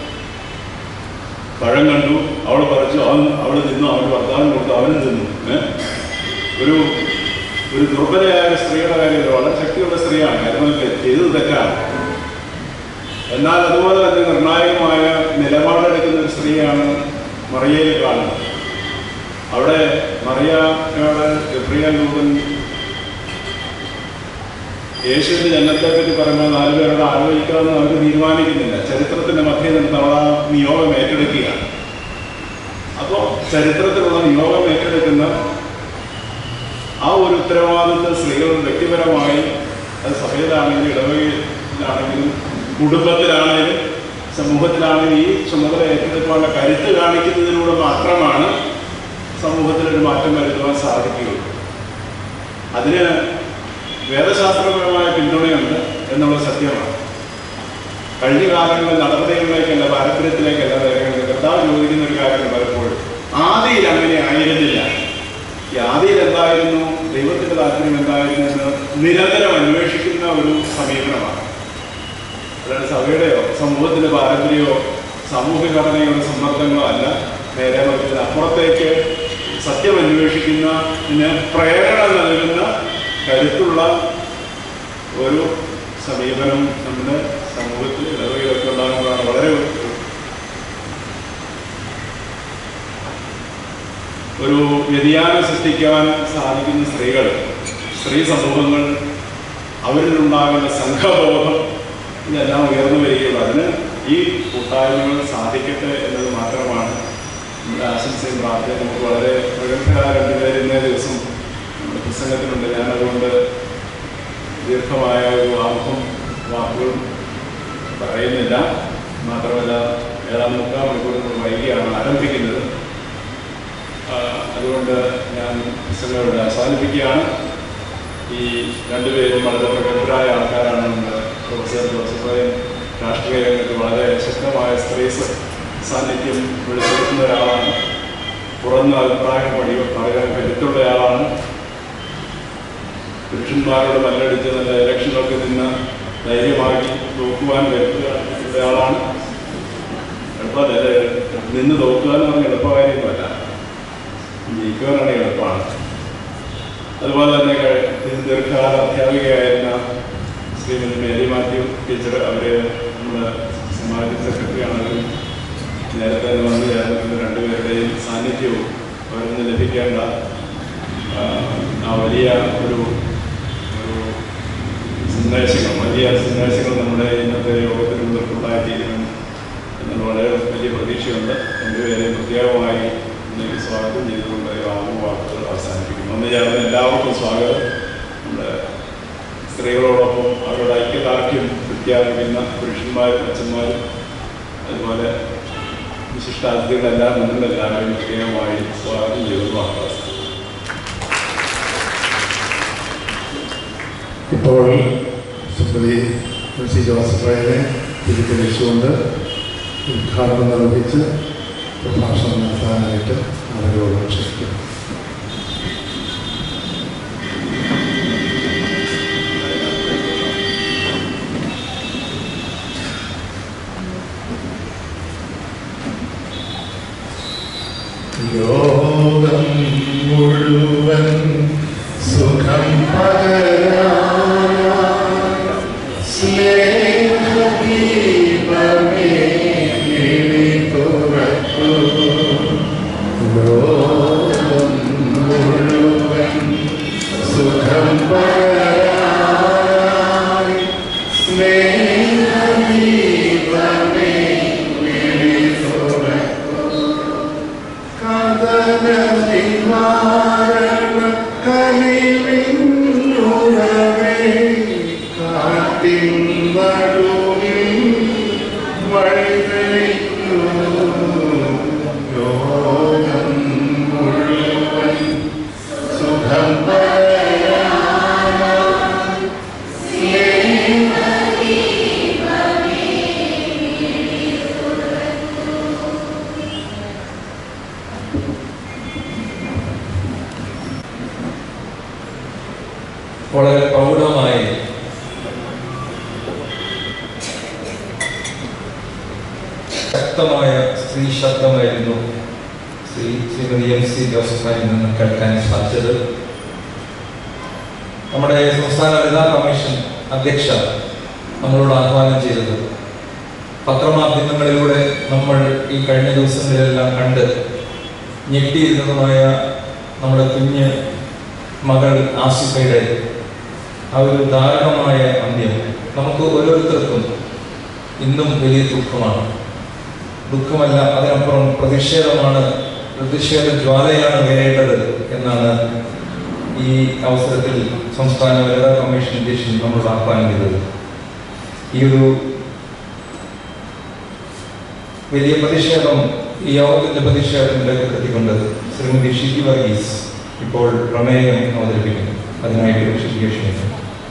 പഴം കണ്ടു അവൾ പറിച്ചു അവൻ അവൾ തിന്നു അവന് ഭർത്താവിന് കൊടുത്തു അവനും തിന്നു ഏ? ഒരു ഒരു ദുർബലയായ ഒരു സ്ത്രീയുടെ കാര്യം വളരെ ശക്തിയുള്ള സ്ത്രീയാണ് കാരണം ചെയ്തത് തെറ്റാണ് എന്നാൽ അതുപോലെ തന്നെ നിർണായകമായ നിലപാടെടുക്കുന്ന ഒരു സ്ത്രീയാണ് മറിയയിൽ കാണുന്നത് അവിടെ മറിയയോട് ഗബ്രിയൽ ലൂതൻ യേശുവിന്റെ ജനത്തെ പറ്റി പറയുമ്പോൾ നാലുപേരോട് ആലോചിക്കാമെന്ന് അവർ തീരുമാനിക്കുന്നില്ല ചരിത്രത്തിന്റെ മധ്യേ നിന്ന് അവൾ ആ നിയോഗം ഏറ്റെടുക്കുകയാണ് അപ്പോൾ ചരിത്രത്തിലുള്ള നിയോഗം ഏറ്റെടുക്കുന്ന ആ ഒരു ഉത്തരവാദിത്വം സ്ത്രീകൾ വ്യക്തിപരമായി അത് സഭയിലാണെങ്കിലും ഇടവകയിലാണെങ്കിലും കുടുംബത്തിലാണെങ്കിലും സമൂഹത്തിലാണെങ്കിലും ഈ ചുമതല ഏറ്റെടുക്കാനുള്ള കരുത്ത് കാണിക്കുന്നതിലൂടെ മാത്രമാണ് സമൂഹത്തിൽ ഒരു മാറ്റം വരുത്തുവാൻ സാധിക്കുകയുള്ളൂ അതിന് വേദശാസ്ത്രപരമായ പിന്തുണയുണ്ട് എന്നുള്ള സത്യമാണ് കഴിഞ്ഞ കാലങ്ങളിൽ നടപടികളിലേക്കല്ല പാരമ്പര്യത്തിലേക്കല്ല നേരങ്ങളിൽ കർത്താവ് ചോദിക്കുന്ന ഒരു കാര്യം പലപ്പോഴും ആദിയിൽ അങ്ങനെ ആയിരുന്നില്ല ഈ ആദിയിൽ എന്തായിരുന്നു ദൈവത്തിന്റെ താല്പര്യം എന്തായിരുന്നു എന്ന് നിരന്തരം അന്വേഷിക്കുന്ന ഒരു സമീപനമാണ് അല്ലാതെ സഭയുടെയോ സമൂഹത്തിന്റെ പാരമ്പര്യമോ സാമൂഹ്യ ഘടനയോ സമ്മർദ്ദങ്ങളോ അല്ല നേരെ മറിച്ച് അപ്പുറത്തേക്ക് സത്യം അന്വേഷിക്കുന്നതിന് പ്രേരണ നൽകുന്ന കരുത്തുള്ള ഒരു സമീപനം നമ്മുടെ സമൂഹത്തിൽ ഇടവകയിലൊക്കെ ഉണ്ടാകുന്നതാണ് വളരെ ഒരു വ്യതിയാനം സൃഷ്ടിക്കാൻ സാധിക്കുന്ന സ്ത്രീകൾ സ്ത്രീ സമൂഹങ്ങൾ അവരിലുണ്ടാകുന്ന സംഘബോധം ഇതെല്ലാം ഉയർന്നു വരികയുള്ളൂ അതിന് ഈ കൂട്ടായ്മകൾ സാധിക്കട്ടെ എന്നത് മാത്രമാണ് നമ്മുടെ ആശംസയും പ്രാർത്ഥനയും നമുക്ക് വളരെ പ്രഗത്ഭരായ രണ്ടുപേര് ഇന്നേ ദിവസം നമ്മുടെ പ്രസംഗത്തിനുണ്ട് ഞാനതുകൊണ്ട് ദീർഘമായ ഒരു ആമുഖം വാക്കുകളും പറയുന്നില്ല മാത്രമല്ല ഏതാണ്ട് മുക്കാൽ മണിക്കൂർ നമ്മൾ വൈകിയാണ് ആരംഭിക്കുന്നത് ആ, അതുകൊണ്ട് ഞാൻ പ്രസംഗം ഇവിടെ അവസാനിപ്പിക്കുകയാണ് ഈ രണ്ടുപേരും വളരെ പ്രഗത്ഭരായ ആൾക്കാരാണ് നമ്മുടെ പ്രൊഫസർ ജോസഫായും രാഷ്ട്രീയ രംഗത്ത് വളരെ ശക്തമായ സ്ത്രീ സ- സാന്നിധ്യം വെളിപ്പെടുത്തുന്ന ഒരാളാണ് തുറന്ന അഭിപ്രായം പഠി പറയാൻ കരുത്തുള്ളയാളാണ് പുരുഷന്മാരോട് മല്ലടിച്ച് നല്ല ഇലക്ഷനൊക്കെ നിന്ന് ധൈര്യമാക്കി നോക്കുവാൻ കരുത്തുള്ളയാളാണ് എളുപ്പമല്ല നിന്ന് നോക്കുക എന്ന് പറഞ്ഞ എളുപ്പകാര്യമൊന്നുമല്ല ജയിക്കുവാനാണ് എളുപ്പമാണ് അതുപോലെ തന്നെ കഴി- ഇത് ദീർഘകാല അധ്യാപികയായിരുന്ന ശ്രീമതി മേരി മാത്യു ടീച്ചർ അവർ നമ്മുടെ സമാജ സെക്രട്ടറിയാണ് അവർ നേരത്തെ തന്നെ വന്നു ചേർന്നിട്ടുള്ള രണ്ടുപേരുടെയും സാന്നിധ്യവും അവരിൽ നിന്ന് ലഭിക്കേണ്ട ആ, ആ വലിയ ഒരു ഒരു സന്ദേശങ്ങൾ വലിയ സന്ദേശങ്ങൾ നമ്മുടെ ഇന്നത്തെ യോഗത്തിന് മുതൽക്കുണ്ടായിത്തീരുമെന്ന് എന്നുള്ള വളരെ വലിയ പ്രതീക്ഷയുണ്ട് രണ്ടുപേരെയും പ്രത്യേകമായി ഇന്നേക്ക് സ്വാഗതം ചെയ്തുകൊണ്ട് ആദ്യ വാക്കുകൾ അവസാനിപ്പിക്കുന്നു ഒന്ന് ചേർന്ന് എല്ലാവർക്കും സ്വാഗതം നമ്മുടെ സ്ത്രീകളോടൊപ്പം അവരുടെ ഐക്യദാർഢ്യം പ്രത്യാപിക്കുന്ന പുരുഷന്മാരും അച്ഛന്മാരും അതുപോലെ വിശിഷ്ടാതിഥികളെല്ലാം മുന്നിൽ എല്ലാവരെയും പ്രത്യേകമായി സ്വാഗതം ചെയ്തു അവകാശം ഇപ്പോൾ ശ്രീമതി എം സി ജോസഫിനെ തിരിച്ചടിച്ചുകൊണ്ട് ഉദ്ഘാടനം നിർവഹിച്ച് പ്രഭാഷണം നടത്താനായിട്ട് അവരോട് ക്ഷണിക്കുന്നു ലോകം മുഴുവൻ സുഖം പകരാൻ കാട്ടിൻ നടുവിൽ വഴിതെളിക്കൂ ലോകം മുഴുവൻ സുഖം പറയാം വളരെ പ്രൗഢമായി ശക്തമായ സ്ത്രീ ശബ്ദമായിരുന്നു ശ്രീ ശ്രീമതി എം സി ജോസഫായി നിന്ന് കേൾക്കാൻ സാധിച്ചത് നമ്മുടെ സംസ്ഥാന വനിതാ കമ്മീഷൻ അധ്യക്ഷ നമ്മളോട് ആഹ്വാനം ചെയ്തത് പത്രമാധ്യമങ്ങളിലൂടെ നമ്മൾ ഈ കഴിഞ്ഞ ദിവസങ്ങളിലെല്ലാം കണ്ട് ഞെട്ടിയിരുന്നതുമായ നമ്മുടെ കുഞ്ഞ് മകൾ ആസിഫയുടെ ആ ഒരു ദാരുണമായ അന്ത്യം നമുക്ക് ഓരോരുത്തർക്കും ഇന്നും വലിയ ദുഃഖമാണ് ദുഃഖമല്ല അതിനപ്പുറം പ്രതിഷേധമാണ് പ്രതിഷേധ ജ്വാലയാണ് വരേണ്ടത് എന്നാണ് ഈ അവസരത്തിൽ സംസ്ഥാന വനിതാ കമ്മീഷൻ അധ്യക്ഷൻ നമ്മൾ ആഹ്വാനം ചെയ്തത് ഈ ഒരു വലിയ പ്രതിഷേധം ഈ യോഗത്തിന്റെ പ്രതിഷേധത്തിലേക്ക് എത്തിക്കൊണ്ട് ശ്രീമതി ഷിജി വർഗീസ് ഇപ്പോൾ പ്രമേയം അവതരിപ്പിക്കുന്നു അതിനായിട്ട് ഷിജിയെ ക്ഷണിക്കുന്നു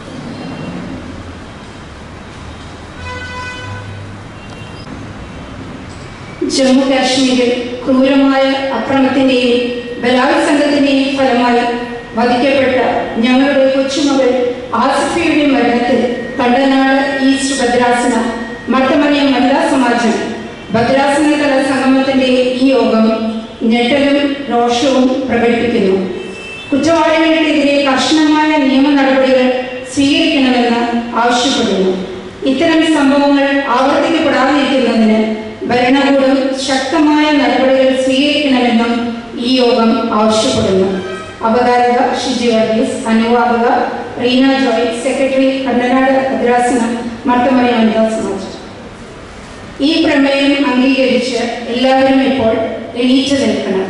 ജമ്മു കാശ്മീരിൽ ക്രൂരമായ അക്രമത്തിന്റെയും ബലാത്സംഗത്തിന്റെയും ഫലമായി വധിക്കപ്പെട്ട ഞങ്ങളുടെ കൊച്ചുമകൾ ആസിഫയുടെ മരണത്തിൽ കണ്ടനാട് ഈസ്റ്റ് ഭദ്രാസന മട്ടമറിയം വനിതാ സമാജം ഭദ്രാസന കലാ സംഗമത്തിന്റെ ഈ യോഗം ഞെട്ടലും രോഷവും പ്രകടിപ്പിക്കുന്നു കുറ്റവാളികൾക്കെതിരെ കർശനമായ നിയമ നടപടികൾ സ്വീകരിക്കണമെന്ന് ആവശ്യപ്പെടുന്നു ഇത്തരം സംഭവങ്ങൾ ആവർത്തിക്കപ്പെടാതിരിക്കുന്നതിന് ഭരണകൂടം ശക്തമായ നടപടികൾ സ്വീകരിക്കണമെന്നും ഈ യോഗം ആവശ്യപ്പെടുന്നു അവതാരക ഷിജി വർഗീസ് അനുവാദക റീന ജോയ് സെക്രട്ടറി കണ്ണനാട് ഭദ്രാസന മട്ടമറി വനിതാ സമാജം ഈ പ്രമേയം അംഗീകരിച്ച് എല്ലാവരും ഇപ്പോൾ എണീച്ചു നിൽക്കണം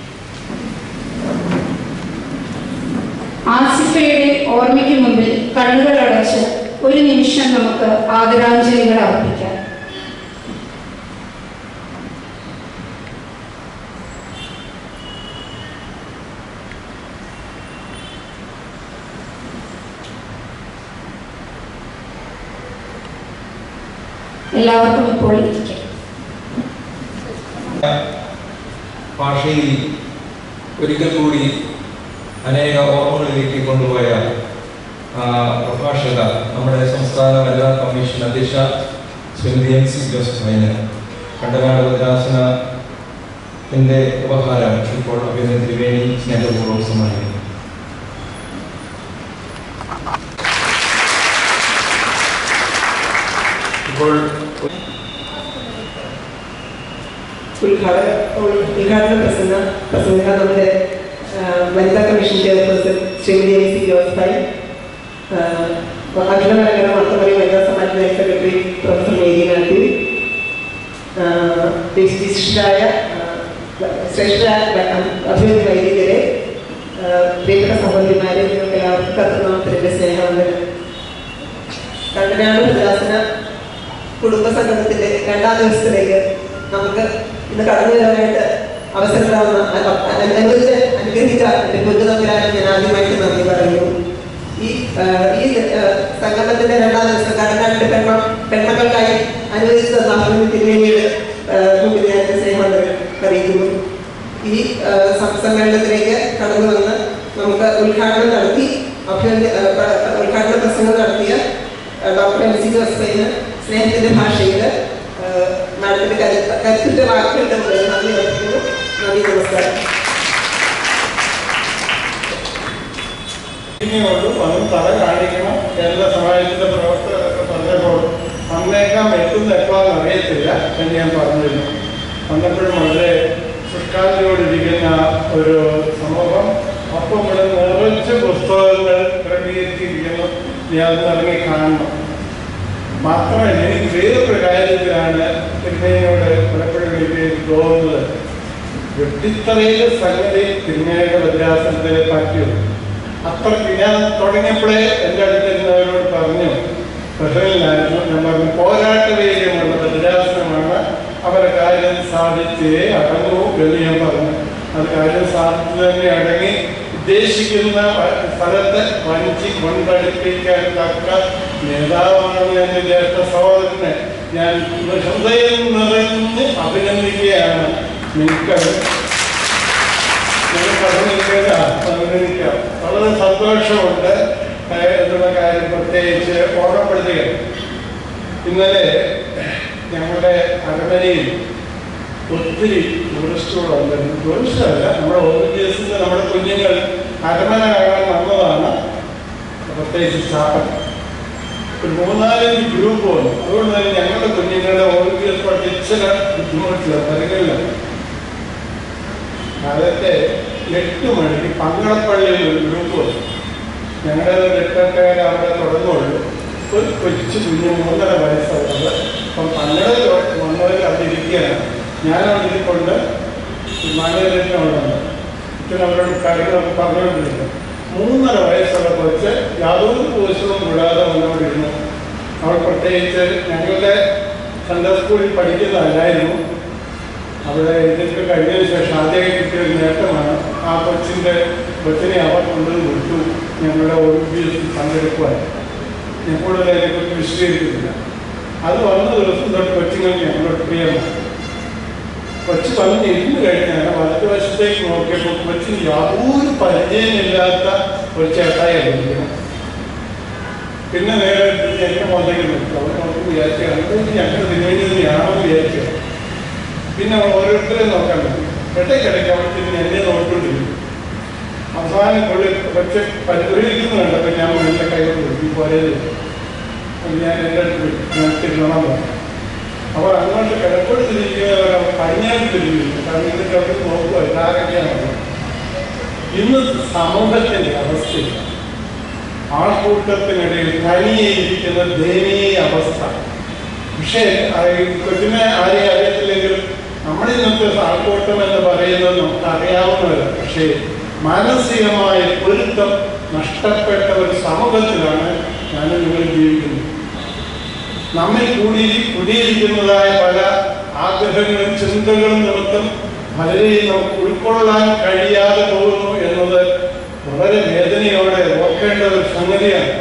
ആസിഫയുടെ ഓർമ്മയ്ക്ക് മുമ്പിൽ കണ്ണുകൾ അടച്ച് ഒരു നിമിഷം നമുക്ക് ആദരാഞ്ജലികൾ അർപ്പിക്കാം എല്ലാവർക്കും ഇപ്പോൾ ഇരിക്കാം ഭാഷയിൽ ഒരിക്കൽ കൂടി അനേക ഓർമ്മകളിലേക്ക് കൊണ്ടുപോയ ആ, പ്രഭാഷക നമ്മുടെ സംസ്ഥാന വനിതാ കമ്മീഷൻ അധ്യക്ഷ ശ്രീമതി എം സി ജോസഫ് മൈന് കണ്ടനാട് ഭദ്രാസനത്തിന്റെ ഉപഹാരം ഇപ്പോൾ അഭിനന്ദ ത്രിവേണി സ്നേഹപൂർവ്വം സമ്മാനിക്കുന്നു ഇപ്പോൾ ഉദ്ഘാടന ഉദ്ഘാടന പ്രസംഗ പ്രസംഗ നമ്മുടെ ആ, വനിതാ commission chairperson Shrimati M C ജോസഫായി ആ, അഖില മലങ്കര മത്തമറി വനിതാ സമാജ് general secretary professor Mary Mathew ആ, വിശ്- വിശിഷ്ടരായ ആ, ശ്രേഷ്ഠരായ അഭിവൃദ്ധി വൈദികരെ ആ, പ്രിയപ്പെട്ട സഹോദരിമാരെ നിങ്ങൾക്ക് എല്ലാവർക്കും കർത്തനാമത്തിൻ്റെ സ്നേഹവന്ദനം കണ്ടനാട് ഭദ്രാസന കുടുംബ സംഗമത്തിന്റെ രണ്ടാം ദിവസത്തിലേക്ക് നമുക്ക് ഇന്ന് കടന്നു വരാനായിട്ട് അവസരം തന്ന അ- അ- അനുവദിച്ച് അനുഗ്രഹിച്ച എന്റെ പൊതുതമ്പുരാനും ഞാൻ ആദ്യമായിട്ട് നന്ദി പറയുന്നു ഈ ആ, ഈ ആ, സംഗമത്തിന്റെ രണ്ടാം ദിവസം കടനാട്ടിലെ പെൺമ പെൺമക്കൾക്കായി അനുവദിച്ചു തന്ന അഭിനന്ദ തിരുവേണിയുടെ മുമ്പിൽ ഞാൻ എന്റെ സ്നേഹം അറിയിക്കുന്നു ഈ ആ, സം- സമ്മേളനത്തിലേക്ക് കടന്നു വന്ന് നമുക്ക് ഉദ്ഘാടനം നടത്തി അഭ്യർത്ഥി ആ, പ- ഉദ്ഘാടന പ്രസംഗം നടത്തിയ ആ, ഡോക്ടർ എം സി ജോസഫിന് സ്നേഹത്തിന്റെ ഭാഷയിൽ മാഡത്തിന്റെ കരുത്ത കരുത്തുറ്റ വാക്കുകളുടെ മുമ്പിൽ നന്ദി അർപ്പിക്കുന്നു നന്ദി നമസ്കാരം ഉള്ളൂ അതും തല കാണിക്കണം കേരള സമാജത്തിന്റെ പ്രവർത്തകരൊക്കെ പറഞ്ഞപ്പോൾ അന്നേക്കാം എത്തുന്ന എപ്പോഴാന്ന് അറിയത്തില്ല എന്ന് ഞാൻ പറഞ്ഞിരുന്നു വന്നപ്പോഴും വളരെ സുഷ്കാന്തിയോടിരിക്കുന്ന ഒരു സമൂഹം അപ്പം ഇവിടെ നിറച്ച് പുസ്തകങ്ങൾ ക്രമീകരിച്ചിരിക്കുന്നു ഞാൻ അത് ഇറങ്ങി കാണണം മാത്രമല്ല എനിക്ക് വേറൊരു കാര്യത്തിലാണ് തിരുമേനയോട് പലപ്പോഴും എനിക്ക് തോന്നുന്നത് വെട്ടിത്തറയിലെ സംഗതി തിരുമേനയുടെ ഭദ്രാസനത്തിലെ പറ്റിയുള്ളൂ അത്രയ്ക്ക് ഞാൻ തുടങ്ങിയപ്പോഴേ എൻ്റെ അടുത്തിരുന്നവരോട് പറഞ്ഞു പക്ഷെ കാര്യം സാധിച്ചു തന്നെ അടങ്ങി ഉദ്ദേശിക്കുന്ന വ- സ്ഥലത്ത് വഞ്ചി കൊണ്ടടിപ്പിക്കാൻ തക്ക നേതാവാണ് എൻ്റെ ജ്യേഷ്ഠ സഹോദരനെ ഞാൻ ഹൃദയം നിറഞ്ഞ് അഭിനന്ദിക്കുകയാണ് നിങ്ങൾക്ക് നിങ്ങൾക്ക് അഭിനന്ദിക്കാം അഭിനന്ദിക്കാം വളരെ സന്തോഷമുണ്ട് ഏഹ്, എന്നുള്ള കാര്യം പ്രത്യേകിച്ച് ഓർമ്മപ്പെടുത്തുകയാണ് ഇന്നലെ ഞങ്ങളുടെ അരമനയിൽ ഒത്തിരി ടൂറിസ്റ്റുകളുണ്ട് ടൂറിസ്റ്റ് അല്ല നമ്മുടെ ഓഫീസിൽ നമ്മുടെ കുഞ്ഞുങ്ങൾ അരമന കാണാൻ വന്നതാണ് പ്രത്യേകിച്ച് സ്റ്റാഫ് ഒരു മൂന്നാലഞ്ച് ഗ്രൂപ്പ് വന്നു അതുകൊണ്ട് തന്നെ ഞങ്ങളുടെ കുഞ്ഞുങ്ങളുടെ ഓഫീസ് പഠിച്ചില ബുദ്ധിമുട്ടില്ല തരങ്ങളില്ല കാലത്തെ എട്ട് മണിക്ക് പങ്ങളപ്പള്ളിയിൽ ഒരു ഗ്രൂപ്പ് വന്നു ഞങ്ങളുടെ എട്ടക്കാർ അവിടെ തുടങ്ങുള്ളൂ ഒരു കൊച്ചു കുഞ്ഞ് മൂന്നര വയസ്സുള്ളത് അപ്പം പങ്ങളുടെ വന്നവർ അവിടെ ഇരിക്കുകയാണ് ഞാൻ അവിടെ ഇരിക്കൊണ്ട് മാനേജറിനെ അവിടെ വന്നു പിന്നെ അവരോട് കാര്യങ്ങളൊക്കെ പറഞ്ഞുകൊണ്ടിരുന്നു മൂന്നര വയസ്സുള്ള കൊച്ച് യാതൊരു പോഷണവും കൂടാതെ വന്നുകൊണ്ടിരുന്നു അവൾ പ്രത്യേകിച്ച് ഞങ്ങളുടെ സൺഡേ സ്കൂളിൽ പഠിക്കുന്നതല്ലായിരുന്നു അവിടെ ഇതൊക്കെ കഴിഞ്ഞതിന് ശേഷം ആദ്യമായി കിട്ടിയ ഒരു നേട്ടമാണ് ആ കൊച്ചിൻ്റെ കൊച്ചിനെ അവർ കൊണ്ടുവന്ന് വിട്ടു ഞങ്ങളുടെ ഒളിമ്പിക്സിൽ പങ്കെടുക്കുവാൻ ഞാൻ കൂടുതൽ അതിനെക്കുറിച്ച് വിശദീകരിക്കുന്നില്ല അത് വന്ന ദിവസം തൊട്ട് കൊച്ചുങ്ങൾക്ക് ഞങ്ങളുടെ പ്രിയമാണ് കൊച്ചു വന്ന് ഇരുന്ന് കഴിഞ്ഞാൽ വലതുവശത്തേക്ക് നോക്കിയപ്പോൾ കൊച്ചിന് യാതൊരു പരിചയമില്ലാത്ത ഒരു ചേട്ടായി ലഭിക്കണം പിന്നെ നേരെ തിരിഞ്ഞ് എന്റെ മുഖത്തേക്ക് നോക്കി അവർ നോക്കി വിചാരിച്ചാണ് ഞങ്ങൾ തിരുവനന്തപുരമാണെന്ന് വിചാരിച്ചു പിന്നെ അവൾ ഓരോരുത്തരെ നോക്കാൻ പറ്റും ഇടയ്ക്കിടയ്ക്ക് അവൾ തിരിഞ്ഞ് എന്നെ നോക്കിക്കൊണ്ടിരിക്കും അവസാനം പുള്ളി പക്ഷെ പരിഗ്രഹിക്കുന്നു കണ്ടപ്പോൾ ഞാൻ എൻ്റെ കൈകൊണ്ട് കൊടുത്തു പോയത് ഞാൻ എൻ്റെ അടുത്ത് നിർത്തിക്കണം പറഞ്ഞു അവർ അങ്ങോട്ട് കിടപ്പെടുത്തിരിക്കുന്നവർ അവർ കഴിഞ്ഞാൽ തിരിഞ്ഞില്ല കാരണം എന്നിട്ട് അവർ നോക്കുക ഇതാരൊക്കെയാണ് ഇന്ന് സമൂഹത്തിന്റെ അവസ്ഥയില്ല ആൾക്കൂട്ടത്തിനിടയിൽ തനിയെ ഇരിക്കുന്ന ദയനീയ അവസ്ഥ പക്ഷേ ആ ഈ കൊച്ചിനെ ആരെയും അറിയത്തില്ലെങ്കിൽ നമ്മുടെ ഇന്നത്തെ ആൾക്കൂട്ടം എന്ന് പറയുന്നത് നമുക്ക് അറിയാവുന്നതല്ല പക്ഷേ മാനസികമായ പൊരുത്തം നഷ്ടപ്പെട്ട ഒരു സമൂഹത്തിലാണ് ഞാനും നിങ്ങൾ ജീവിക്കുന്നത് നമ്മിൽ കൂടി കുടിയിരിക്കുന്നതായ പല ആഗ്രഹങ്ങളും ചിന്തകളും നിമിത്തം പലരെയും നമുക്ക് ഉൾക്കൊള്ളാൻ കഴിയാതെ പോകുന്നു എന്നത് വളരെ വേദനയോടെ ഓർക്കേണ്ട ഒരു സംഗതിയാണ്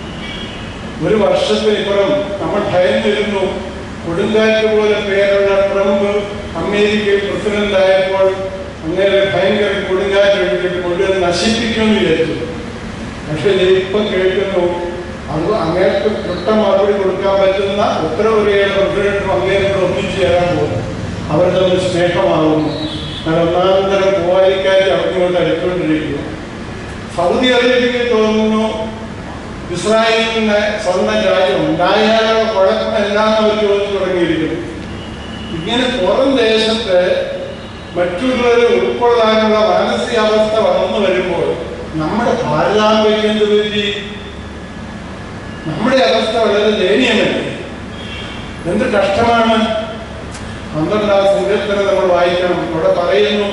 ഒരു വർഷത്തിനിപ്പുറം നമ്മൾ ഭയന്നിരുന്നു കൊടുങ്കാറ്റ് പോലെ പേരുള്ള ട്രംപ് അമേരിക്കയിൽ പ്രസിഡന്റ് ആയപ്പോൾ അങ്ങനെ ഭയങ്കര കൊടുങ്കാറ്റ് എടുത്തിട്ട് മുഴുവൻ നശിപ്പിക്കുമെന്ന് വിചാരിച്ചു പക്ഷെ ദേ ഇപ്പം കേൾക്കുന്നു അത് അങ്ങേർക്ക് കൃട്ട മറുപടി കൊടുക്കാൻ പറ്റുന്ന ഉത്തരകൊറിയയുടെ പ്രസിഡന്റും അങ്ങേരോട് ഒന്നിച്ചു ചേരാൻ പോകുന്നു അവർ തമ്മിൽ സ്നേഹമാകുന്നു ഞാൻ ഒന്നാം തരം പോവാലിക്കാർ അവിടെയോട്ട് അടുത്തുകൊണ്ടിരിക്കുന്നു സൗദി അറേബ്യക്ക് തോന്നുന്നു ഇസ്രായേലിന് സ്വന്തം രാജ്യം ഉണ്ടായാലോ കുഴപ്പമെല്ലാം അവർ ചോദിച്ചു തുടങ്ങിയിരിക്കുന്നു ഇങ്ങനെ പുറം ദേശത്ത് മറ്റുള്ളവരെ ഉൾക്കൊള്ളാനുള്ള മാനസികാവസ്ഥ വളർന്നു വരുമ്പോൾ നമ്മുടെ ഭാരതാംബയ്ക്ക് എന്ത് പറ്റി നമ്മുടെ അവസ്ഥ വളരെ ദയനീയമല്ലേ എന്ത് കഷ്ടമാണ് പന്ത്രണ്ടാം സങ്കീർത്തനം നമ്മൾ വായിക്കണം അവിടെ പറയുന്നു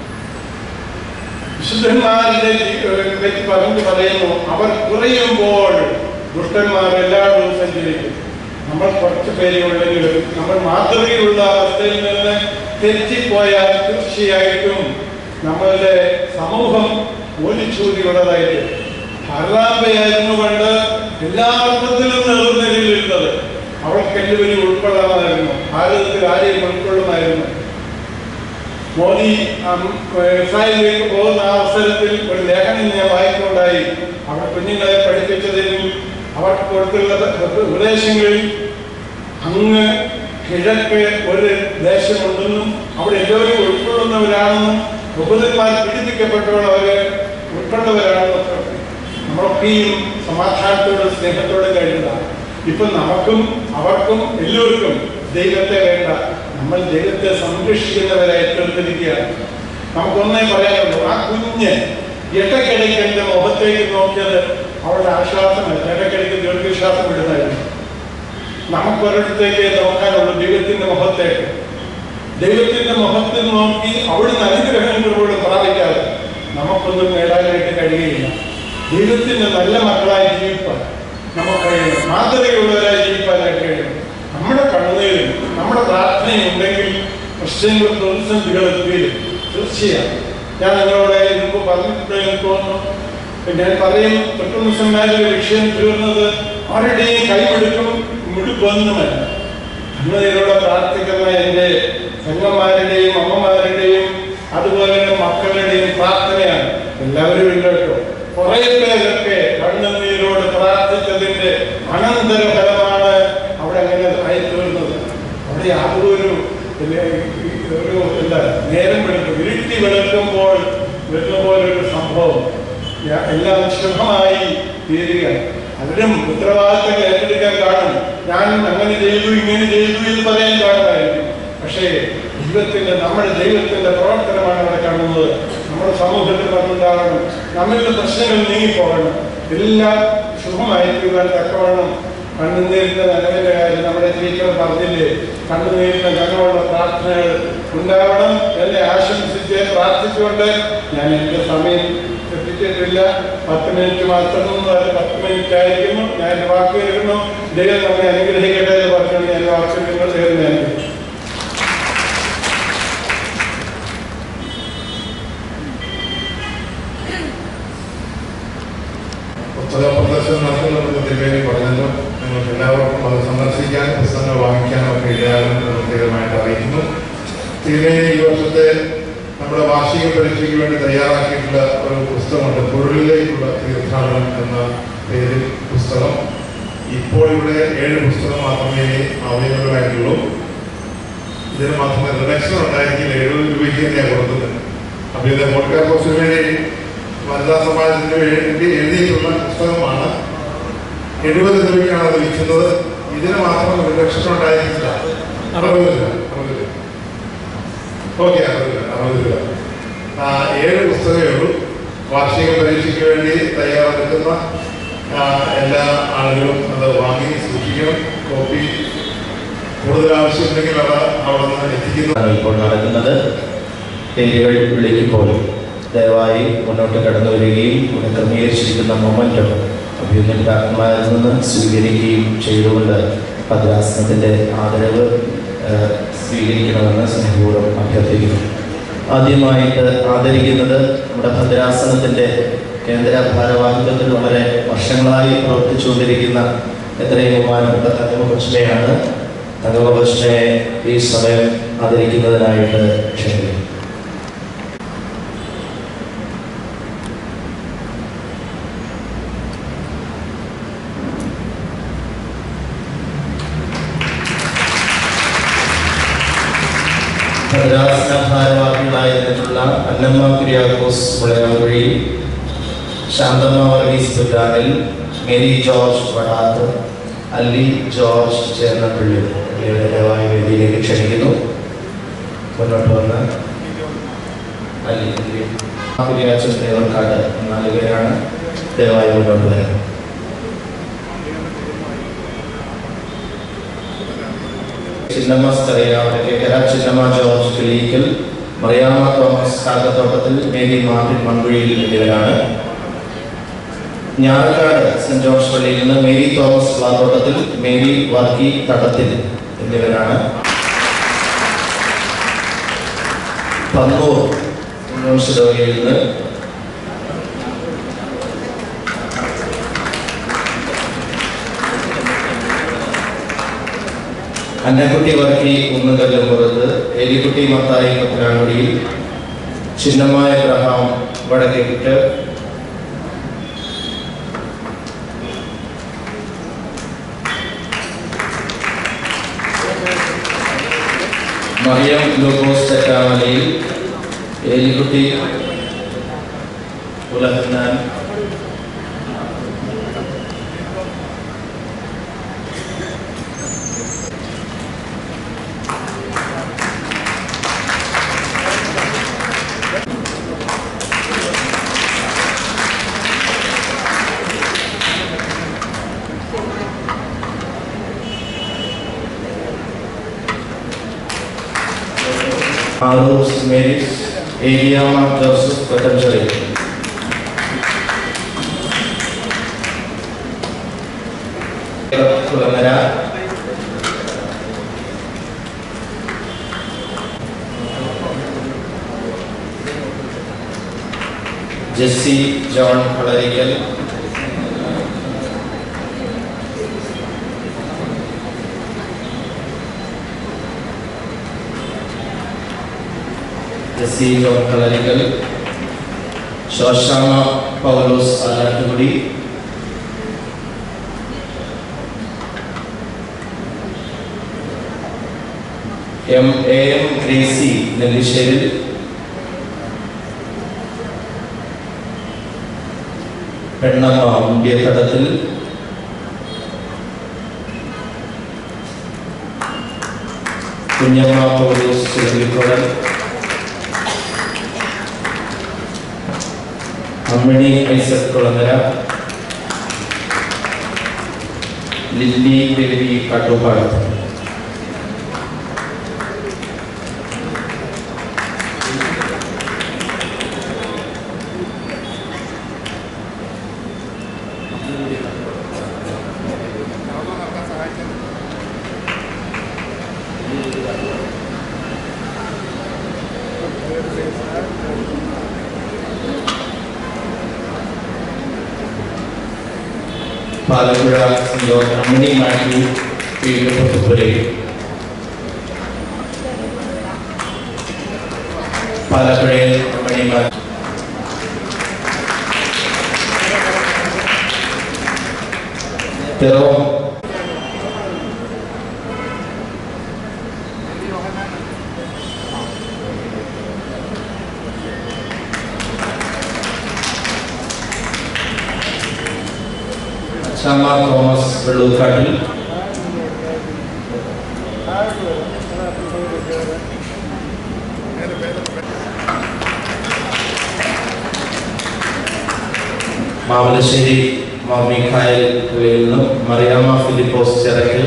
വിശുദ്ധന്മാരുടെ ജീ- പറ്റി പറഞ്ഞു പറയുന്നു അവർ കുറയുമ്പോൾ ദുഷ്ടന്മാർ എല്ലാ ദിവസവും ജയിക്കും നമ്മൾ കുറച്ച് പേരെ ഉള്ളെങ്കിലും നമ്മൾ മാതൃകയുള്ള അവസ്ഥയിൽ നിന്ന് തെറ്റിപ്പോയാൽ തീർച്ചയായിട്ടും നമ്മളുടെ സമൂഹം ഒലിച്ചൂരിയുള്ളതായിട്ട് ഭാരതാംബയായിരുന്നു പണ്ട് എല്ലാ അർത്ഥത്തിലും നേർനിലയിലിരുന്നത് അവൾക്ക് എല്ലാവരും ഉൾക്കൊള്ളാമായിരുന്നു ഭാരതത്തിൽ ആരെയും ഉൾക്കൊള്ളുമായിരുന്നു മോദി ഉം, ഇസ്രായേലിലേക്ക് പോകുന്ന ആ അവസരത്തിൽ ഒരു ലേഖനം ഞാൻ വായിക്കുന്നുണ്ടായി അവർ കുഞ്ഞുങ്ങളെ പഠിപ്പിച്ചതിനും അവർക്ക് കൊടുത്തുള്ള ഉപദേശങ്ങളിൽ അങ്ങ് കിഴക്ക് ഒരു ദേശമുണ്ടെന്നും അവിടെ എല്ലാവരും ഉൾക്കൊള്ളുന്നവരാണെന്നും ബഹുദന്മാർ പീഡിപ്പിക്കപ്പെട്ടവർ അവര് ഉൾക്കൊണ്ടവരാണെന്നും നമ്മളൊക്കെയും സമാധാനത്തോടും സ്നേഹത്തോടും കഴിയുന്നതാണ് ഇപ്പൊ നമുക്കും അവർക്കും എല്ലാവർക്കും ദൈവത്തെ വേണ്ട നമ്മൾ ദൈവത്തെ സംരക്ഷിക്കുന്നവരായി തീർന്നിരിക്കുകയാണ് നമുക്കൊന്നേ പറയാനുള്ളൂ ആ കുഞ്ഞ് ഇടയ്ക്കിടയ്ക്ക് എൻ്റെ മുഖത്തേക്ക് നോക്കിയത് അവളുടെ ആശ്വാസമല്ല ഇടയ്ക്കിടയ്ക്ക് ദീർഘശ്വാസം വിടുന്നതായിരുന്നു നമുക്കൊരിടത്തേക്ക് നോക്കാനുള്ളൂ ദൈവത്തിന്റെ മുഖത്തേക്ക് ദൈവത്തിന്റെ മുഖത്തിൽ നോക്കി അവിടുന്ന് അനുഗ്രഹങ്ങളോട് പ്രാപിക്കാതെ നമുക്കൊന്നും നേടാനായിട്ട് കഴിയുകയില്ല ദൈവത്തിന്റെ നല്ല മക്കളായി ജീവിപ്പാൻ നമുക്ക് കഴിയണം മാതൃകയുള്ളവരായി ജീവിക്കാനായിട്ട് കഴിയണം നമ്മുടെ കണ്ണുനീരും നമ്മുടെ പ്രാർത്ഥനയും ഉണ്ടെങ്കിൽ പ്രശ്നങ്ങളും പ്രതിസന്ധികളും തീരും തീർച്ചയായും ഞാൻ നിങ്ങളോട് മുമ്പ് പറഞ്ഞിട്ടുണ്ട് എനിക്ക് തോന്നുന്നു പിന്നെ ഞാൻ പറയും തൊട്ടുമുസന്മാരിൽ വിഷയം തീർന്നത് ആരുടെയും കൈമെടുക്കും മുടുക്കൊന്നുമല്ല അന്നതിലൂടെ പ്രാർത്ഥിക്കുന്ന എൻ്റെ പെങ്ങന്മാരുടെയും അമ്മമാരുടെയും അതുപോലെ തന്നെ മക്കളുടെയും പ്രാർത്ഥനയാണ് എല്ലാവരും ഇല്ല കേട്ടോ കുറെ പേരൊക്കെ കണ്ണുനീരോട് പ്രാർത്ഥിച്ചതിന്റെ അനന്തര ഫലമാണ് അവിടെ അങ്ങനെ ആയി തീർന്നത് അവിടെ യാതൊരു പിന്നെ ഈ ഒരു എന്താ നേരം വെളുക്കും ഇരുട്ടി വെളുക്കുമ്പോൾ വരുന്ന പോലൊരു സംഭവം യ- എല്ലാം ശുഭമായി തീരുക അതിലും ഉത്തരവാദിത്തങ്ങൾ ഏറ്റെടുക്കാൻ കാണും ഞാൻ അങ്ങനെ ചെയ്തു ഇങ്ങനെ ചെയ്തു എന്ന് പറയാൻ കാണുമായിരിക്കും പക്ഷേ ദൈവത്തിന്റെ നമ്മുടെ ദൈവത്തിന്റെ പ്രവർത്തനമാണ് അവിടെ കാണുന്നത് നമ്മുടെ സമൂഹത്തിൽ വന്നുണ്ടാകണം നമ്മിൽ നിന്ന് പ്രശ്നങ്ങൾ നീങ്ങിപ്പോകണം എല്ലാം ശുഭമായി തീരുവാൻ തക്കവണ്ണം കണ്ണുനീരിന്റെ നനവിന്റെ കാര്യം നമ്മുടെ ടീച്ചർ പറഞ്ഞില്ലേ കണ്ണുനീരിന്റെ നനവുള്ള പ്രാർത്ഥനകൾ ഉണ്ടാവണം എന്നെ ആശംസിച്ച് പ്രാർത്ഥിച്ചുകൊണ്ട് ഞാൻ എന്റെ സമയം എത്തിച്ചിട്ടില്ല പത്ത് മിനിറ്റ് മാത്രം അത് പത്ത് മിനിറ്റ് ആയിരിക്കുന്നു ഞാൻ എന്റെ വാക്ക് കേൾക്കുന്നു ദൈവം നമ്മെ അനുഗ്രഹിക്കട്ടെ എന്ന് പറഞ്ഞുകൊണ്ട് ഞാൻ വാക്ക് നിങ്ങൾ ചേർന്ന് പുസ്തക പ്രദർശനം നടത്തുന്ന തിരുവേനി പറഞ്ഞല്ലോ നിങ്ങൾക്ക് എല്ലാവർക്കും അത് സന്ദർശിക്കാൻ പുസ്തകങ്ങൾ വാങ്ങിക്കാനും ഒക്കെ ഇടയാകുമെന്ന് പ്രത്യേകമായിട്ട് അറിയിക്കുന്നു തിരുവേനി ഈ വർഷത്തെ നമ്മുടെ വാർഷിക പരീക്ഷയ്ക്ക് വേണ്ടി തയ്യാറാക്കിയിട്ടുള്ള ഒരു പുസ്തകമുണ്ട് പൊരുളിലേക്കുള്ള തീർത്ഥാടനം എന്ന പേരിൽ പുസ്തകം ഇപ്പോൾ ഇവിടെ ഏഴ് പുസ്തകം മാത്രമേ അവൈലബിൾ ആയിട്ടുള്ളൂ ഇതിന് മാത്രമേ റിഡക്ഷൻ ഉണ്ടായിരിക്കില്ല എഴുപത് രൂപയ്ക്ക് തന്നെയാണ് കൊടുക്കുന്നത് അപ്പോൾ ഇത് മോഡ്കാർ കോഴ്സിന് വേണ്ടി വനിതാ സമാജത്തിന് വേണ്ടി എഴുതിയിട്ടുള്ള പുസ്തകമാണ് എഴുപത് രൂപയ്ക്കാണ് അത് വിൽക്കുന്നത് ഇതിന് മാത്രം റിഡക്ഷൻ ഉണ്ടായിരിക്കില്ല അറുപത് രൂപ അറുപത് രൂപ ഓക്കെ അറുപത് രൂപ അറുപത് രൂപ ആ, ഏഴ് പുസ്തകമേ ഉള്ളൂ വാർഷിക പരീക്ഷയ്ക്ക് വേണ്ടി തയ്യാറെടുക്കുന്ന ആ, എല്ലാ ആളുകളും അത് വാങ്ങി സൂക്ഷിക്കണം കോപ്പി കൂടുതൽ ആവശ്യമുണ്ടെങ്കിൽ അത് അവിടെ നിന്ന് എത്തിക്കുന്നു ആണ് ഇപ്പോൾ നടക്കുന്നത് പേരുകൾ വിളിക്കുമ്പോൾ ദയവായി മുന്നോട്ട് കടന്നു വരികയും ഇവിടെ ക്രമീകരിച്ചിരിക്കുന്ന മൊമെൻറ്റം അഭ്യുന്നതാത്മാരിൽ നിന്ന് സ്വീകരിക്കുകയും ചെയ്തുകൊണ്ട് ഭദ്രാസനത്തിൻ്റെ ആദരവ് ഏഹ്, സ്വീകരിക്കണമെന്ന് സ്നേഹപൂർവ്വം അഭ്യർത്ഥിക്കുന്നു ആദ്യമായിട്ട് ആദരിക്കുന്നത് നമ്മുടെ ഭദ്രാസനത്തിൻ്റെ കേന്ദ്ര ഭാരവാഹിത്വത്തിൽ വളരെ വർഷങ്ങളായി പ്രവർത്തിച്ചുകൊണ്ടിരിക്കുന്ന എത്രയും ബഹുമാനപ്പെട്ട തങ്കമകൃഷ്ണയാണ് തങ്കമകൃഷ്ണയെ ഈ സമയം ആദരിക്കുന്നതിനായിട്ട് ക്ഷണിക്കുന്നു ഭദ്രാസന ഭാരവാഹികളായിരുന്നിട്ടുള്ള Annamma Kuriakose Mulayankuzhi Shanthamma Varghese Puttanil Mary George Vadath Alli George ചേർന്നപ്പള്ളി എന്നിവരെ ദയവായി വേദിയിലേക്ക് ക്ഷണിക്കുന്നു മുന്നോട്ട് വന്ന് അല്ലി കുര്യാച്ചൻ ദേവർക്കാട് നാല് പേരാണ് ദയവായി മുന്നോട്ട് വരുന്നത് Chinnamma Skaria Vadakkekara Chinnamma George Kilikkal Mariamma Thomas Kakkathottathil Mary Martin Mankuzhiyil എന്നിവരാണ് ഞാറക്കാട് സെന്റ് ജോർജ് പള്ളിയിൽ നിന്ന് Mary Thomas Plathottathil Mary Varkey Thadathil എന്നിവരാണ് പന്നൂർ യൂണിവേഴ്സിറ്റിയിൽ നിന്ന് അന്നക്കുട്ടി വർക്കി ഉന്നുകല്ലും പുറത്ത് എലിക്കുട്ടി മത്തായി പത്തനാങ്കുടിയിൽ ചിന്നമായ Graham Vadakkekitt Mariam Lukose Thettamalayil Elikutty Ulahannan Aroor Mary's Eliyama Joseph Pattamcherry Kulangara Jessy John Kalarickal Jessy John Kalarickal Soshama Paulose Alattukudi M A M Gracy Nellisseril Pennamma Mundiyathadathil Kunjamma Paulose Cherukikkodan Ammini Isaac Kulangara Lilly Baby Kattupad Palappuzha സിഒ അമ്മിണി മാത്യു പീഠപുരയിൽ പാലപ്പുഴയിൽ അമ്മിണി മാത്യു പിറവം അച്ചാമ്മ തോമസ് വെള്ളൂർക്കാട്ടിൽ മാമലശ്ശേരി മിഖായൽ നിന്നും മറിയാമ്മ ഫിലിപ്പോസ് ചിറക്കൽ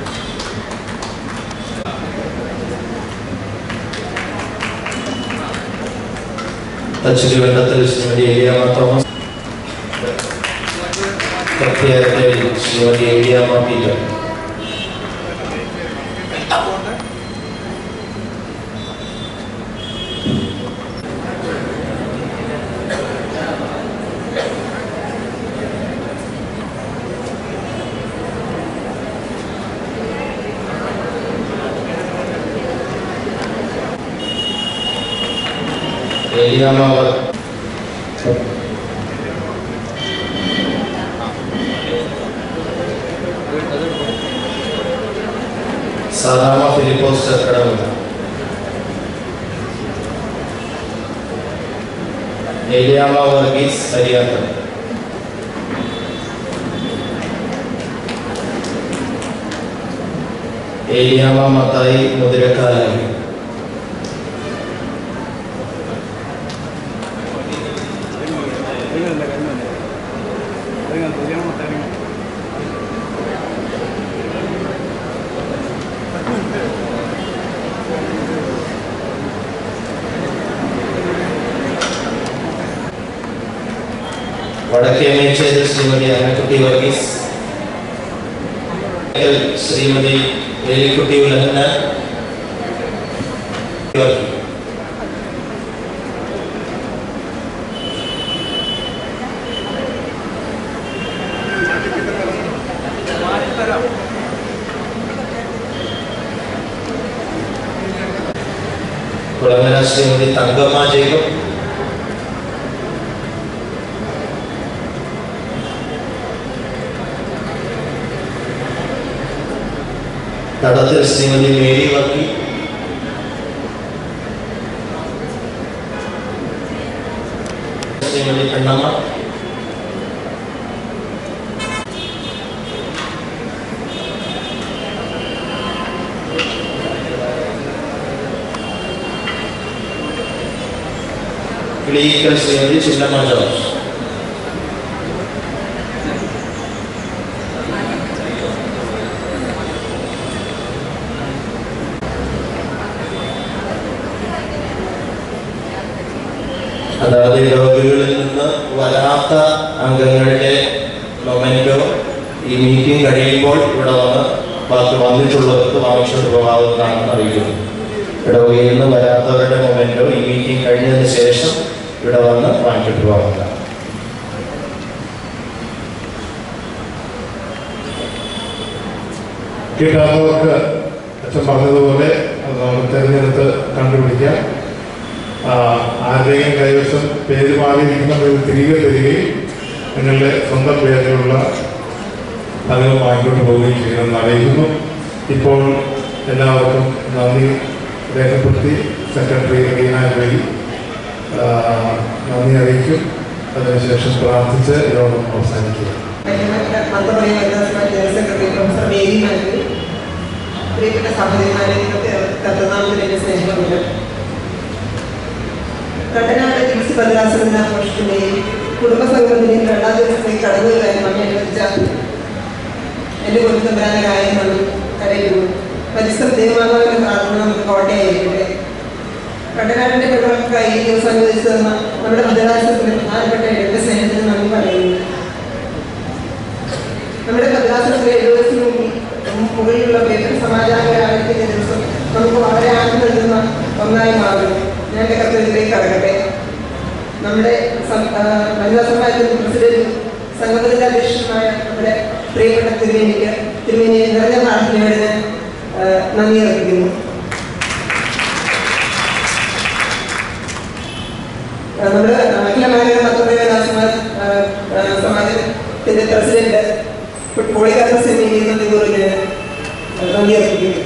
തച്ചുരുവട്ടത്തിൽ ശ്രീമതി ഏലിയാമ്മ തോമസ് പ്രത്യേകത്തിൽ ശ്രീമതി ഏലിയാമ്മ പീറ്റർ ഏലിയാമ്മ അവർ സാധാമ ഫിലിപ്പോസ് ചക്കടവ് ഏലിയാമ്മ വർഗീസ് ഹരിയാത്ത Eliyamma Mathai Muthirakkalayi Vadakke Mecheri Shrimati Annakutty Varghese Shrimati Elikutty Ulahana Kulangara Shrimati Thankamma Jacob Thadathil Shrimati Mary Varkey Shrimati Pennamma Kiliyikkal Shrimati Chinnamma George അതായത് രോഗികളിൽ നിന്ന് വരാത്ത അംഗങ്ങളുടെ മൊമെന്റോ ഈ മീറ്റിംഗ് കഴിയുമ്പോൾ ഇവിടെ വന്ന് ബാക്കി വന്നിട്ടുള്ളവർക്ക് വാങ്ങിച്ചുകൊണ്ട് പോകാവുന്നതാണെന്ന് അറിയിക്കുന്നു ഇടവകയിൽ നിന്ന് വരാത്തവരുടെ മൊമെന്റോ ഈ മീറ്റിംഗ് കഴിഞ്ഞതിന് ശേഷം ഇവിടെ വന്ന് വാങ്ങിച്ചിട്ട് പോകാറില്ല കിട്ടാത്തവർക്ക് അച്ഛൻ പറഞ്ഞതുപോലെ അത് നമ്മൾ തിരഞ്ഞെടുത്ത് കണ്ടുപിടിക്കാം ആ, ആരുടെയും കൈവശം പേര് മാറിയിരിക്കുന്നത് തിരികെ തരികയും നിങ്ങളുടെ സ്വന്തം പേരിലുള്ള അത് വാങ്ങിക്കൊണ്ട് പോവുകയും ചെയ്യുമെന്ന് അറിയിക്കുന്നു ഇപ്പോൾ എല്ലാവർക്കും നന്ദി രേഖപ്പെടുത്തി സെക്രട്ടറി റീന വഴി നന്ദി അറിയിക്കും അതിനുശേഷം പ്രാർത്ഥിച്ച് യോഗം അവസാനിക്കുക മന്ത്രമായ general secretary professor Mary Mathew പ്രിയപ്പെട്ട സഹോദരിമാരെ നിങ്ങൾക്ക് കത്തനാമത്തിൽ എന്റെ സ്നേഹമുണ്ട് കട്ടനാട് ജിൽസി ഭദ്രാസനം ആഘോഷത്തിന്റെയും കുടുംബസംഗമത്തിന്റെയും രണ്ടാം ദിവസത്തേക്ക് കടന്നു വരാൻ നമ്മെ അനുവദിച്ച എന്റെ കുടുംബരാനായ നന്ദി കരയുന്നു പരിസരം ദൈവമാതാവിന്റെ പ്രാർത്ഥന നമുക്ക് കോട്ടയായിരിക്കട്ടെ കട്ടനാടിന്റെ പിള്ളേർക്കായി ഈ ദിവസം അനുവദിച്ചു തന്ന നമ്മുടെ ഭദ്രാസനത്തിന്റെ പ്രധാനപ്പെട്ട എന്റെ സ്നേഹത്തിന് നന്ദി പറയുന്നു നമ്മുടെ ഭദ്രാസനത്തിലെ എഴുപതിന് മുകളിലുള്ള പേര് സമാജാംഗരായിരിക്കുന്ന ദിവസം നമുക്ക് വളരെ ആനന്ദം നൽകുന്ന ഒന്നായി മാറും ഞാൻ എൻ്റെ കർത്തവ്യത്തിലേക്ക് കടക്കട്ടെ നമ്മുടെ സം- ആ, വനിതാ സമാജത്തിന്റെ പ്രസിഡന്റ് സംഘത്തിന്റെ അധ്യക്ഷനായ നമ്മുടെ പ്രിയപ്പെട്ട തിരുവേനിക്ക് തിരുവേനിയെ നിറഞ്ഞ പ്രാർത്ഥനയോടെ ഞാൻ ആ, നന്ദി അർപ്പിക്കുന്നു ആ, നമ്മുടെ അഖില മേഖല മത്തപ്രയോജന സമാജ് ആ, ആ, സമാജത്തിന്റെ പ്രസിഡന്റ് പോളികാർപ്പ സെമിനി നന്ദി കുറിഞ്ഞ് നന്ദി അർപ്പിക്കുന്നു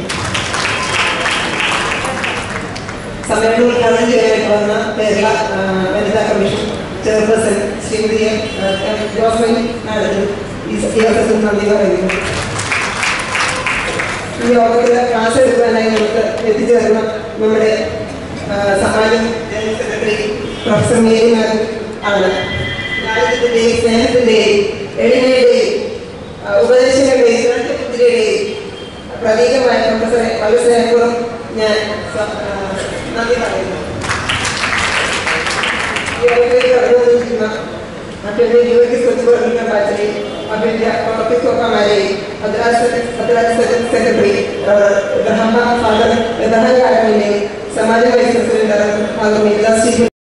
സമ്മേളനം ഉദ്ഘാടനം ചെയ്യാനായിട്ട് വന്ന കേരള ആ, വനിതാ കമ്മീഷൻ ചെയർപേഴ്സൺ ശ്രീമതി ആ, ജോസ്മിൻ മാഡത്തിന് ഈ ഈ അവസരത്തിൽ നന്ദി പറയുന്നു ഈ യോഗത്തിൽ ക്ലാസ് എടുക്കാനായി നമുക്ക് എത്തിച്ചേർന്ന നമ്മുടെ ആ, സമാജം general secretary professor Mary madam ആണ് ലാളിത്യത്തിന്റെയും സ്നേഹത്തിന്റെയും എളിമയുടെയും ആ, ഉപദേശങ്ങളുടെയും സുരക്ഷത്തിന്റെയും പ്രതീകമായ പ്രൊഫസറെ വളരെ സ്നേഹപൂർവ്വം ഞാൻ സ- ആ, നന്ദി പറയുന്നു ഈ യോഗത്തിൽ കടന്നു വന്നിരിക്കുന്ന മറ്റൊരു യുവതി സ്വച്ഛ വർഗീയ ബാച്ചിലെയും അഭിന്റെ ഓഫീസർമാരെയും മദ്രാസ് മദ്രാസ് സെക്രട്ടറി ബ്രഹ്മ ഫാദർ ബ്രഹ്മകാരനെയും സമാജ വൈസ് പ്രസിഡന്റ് ആകുന്ന എല്ലാ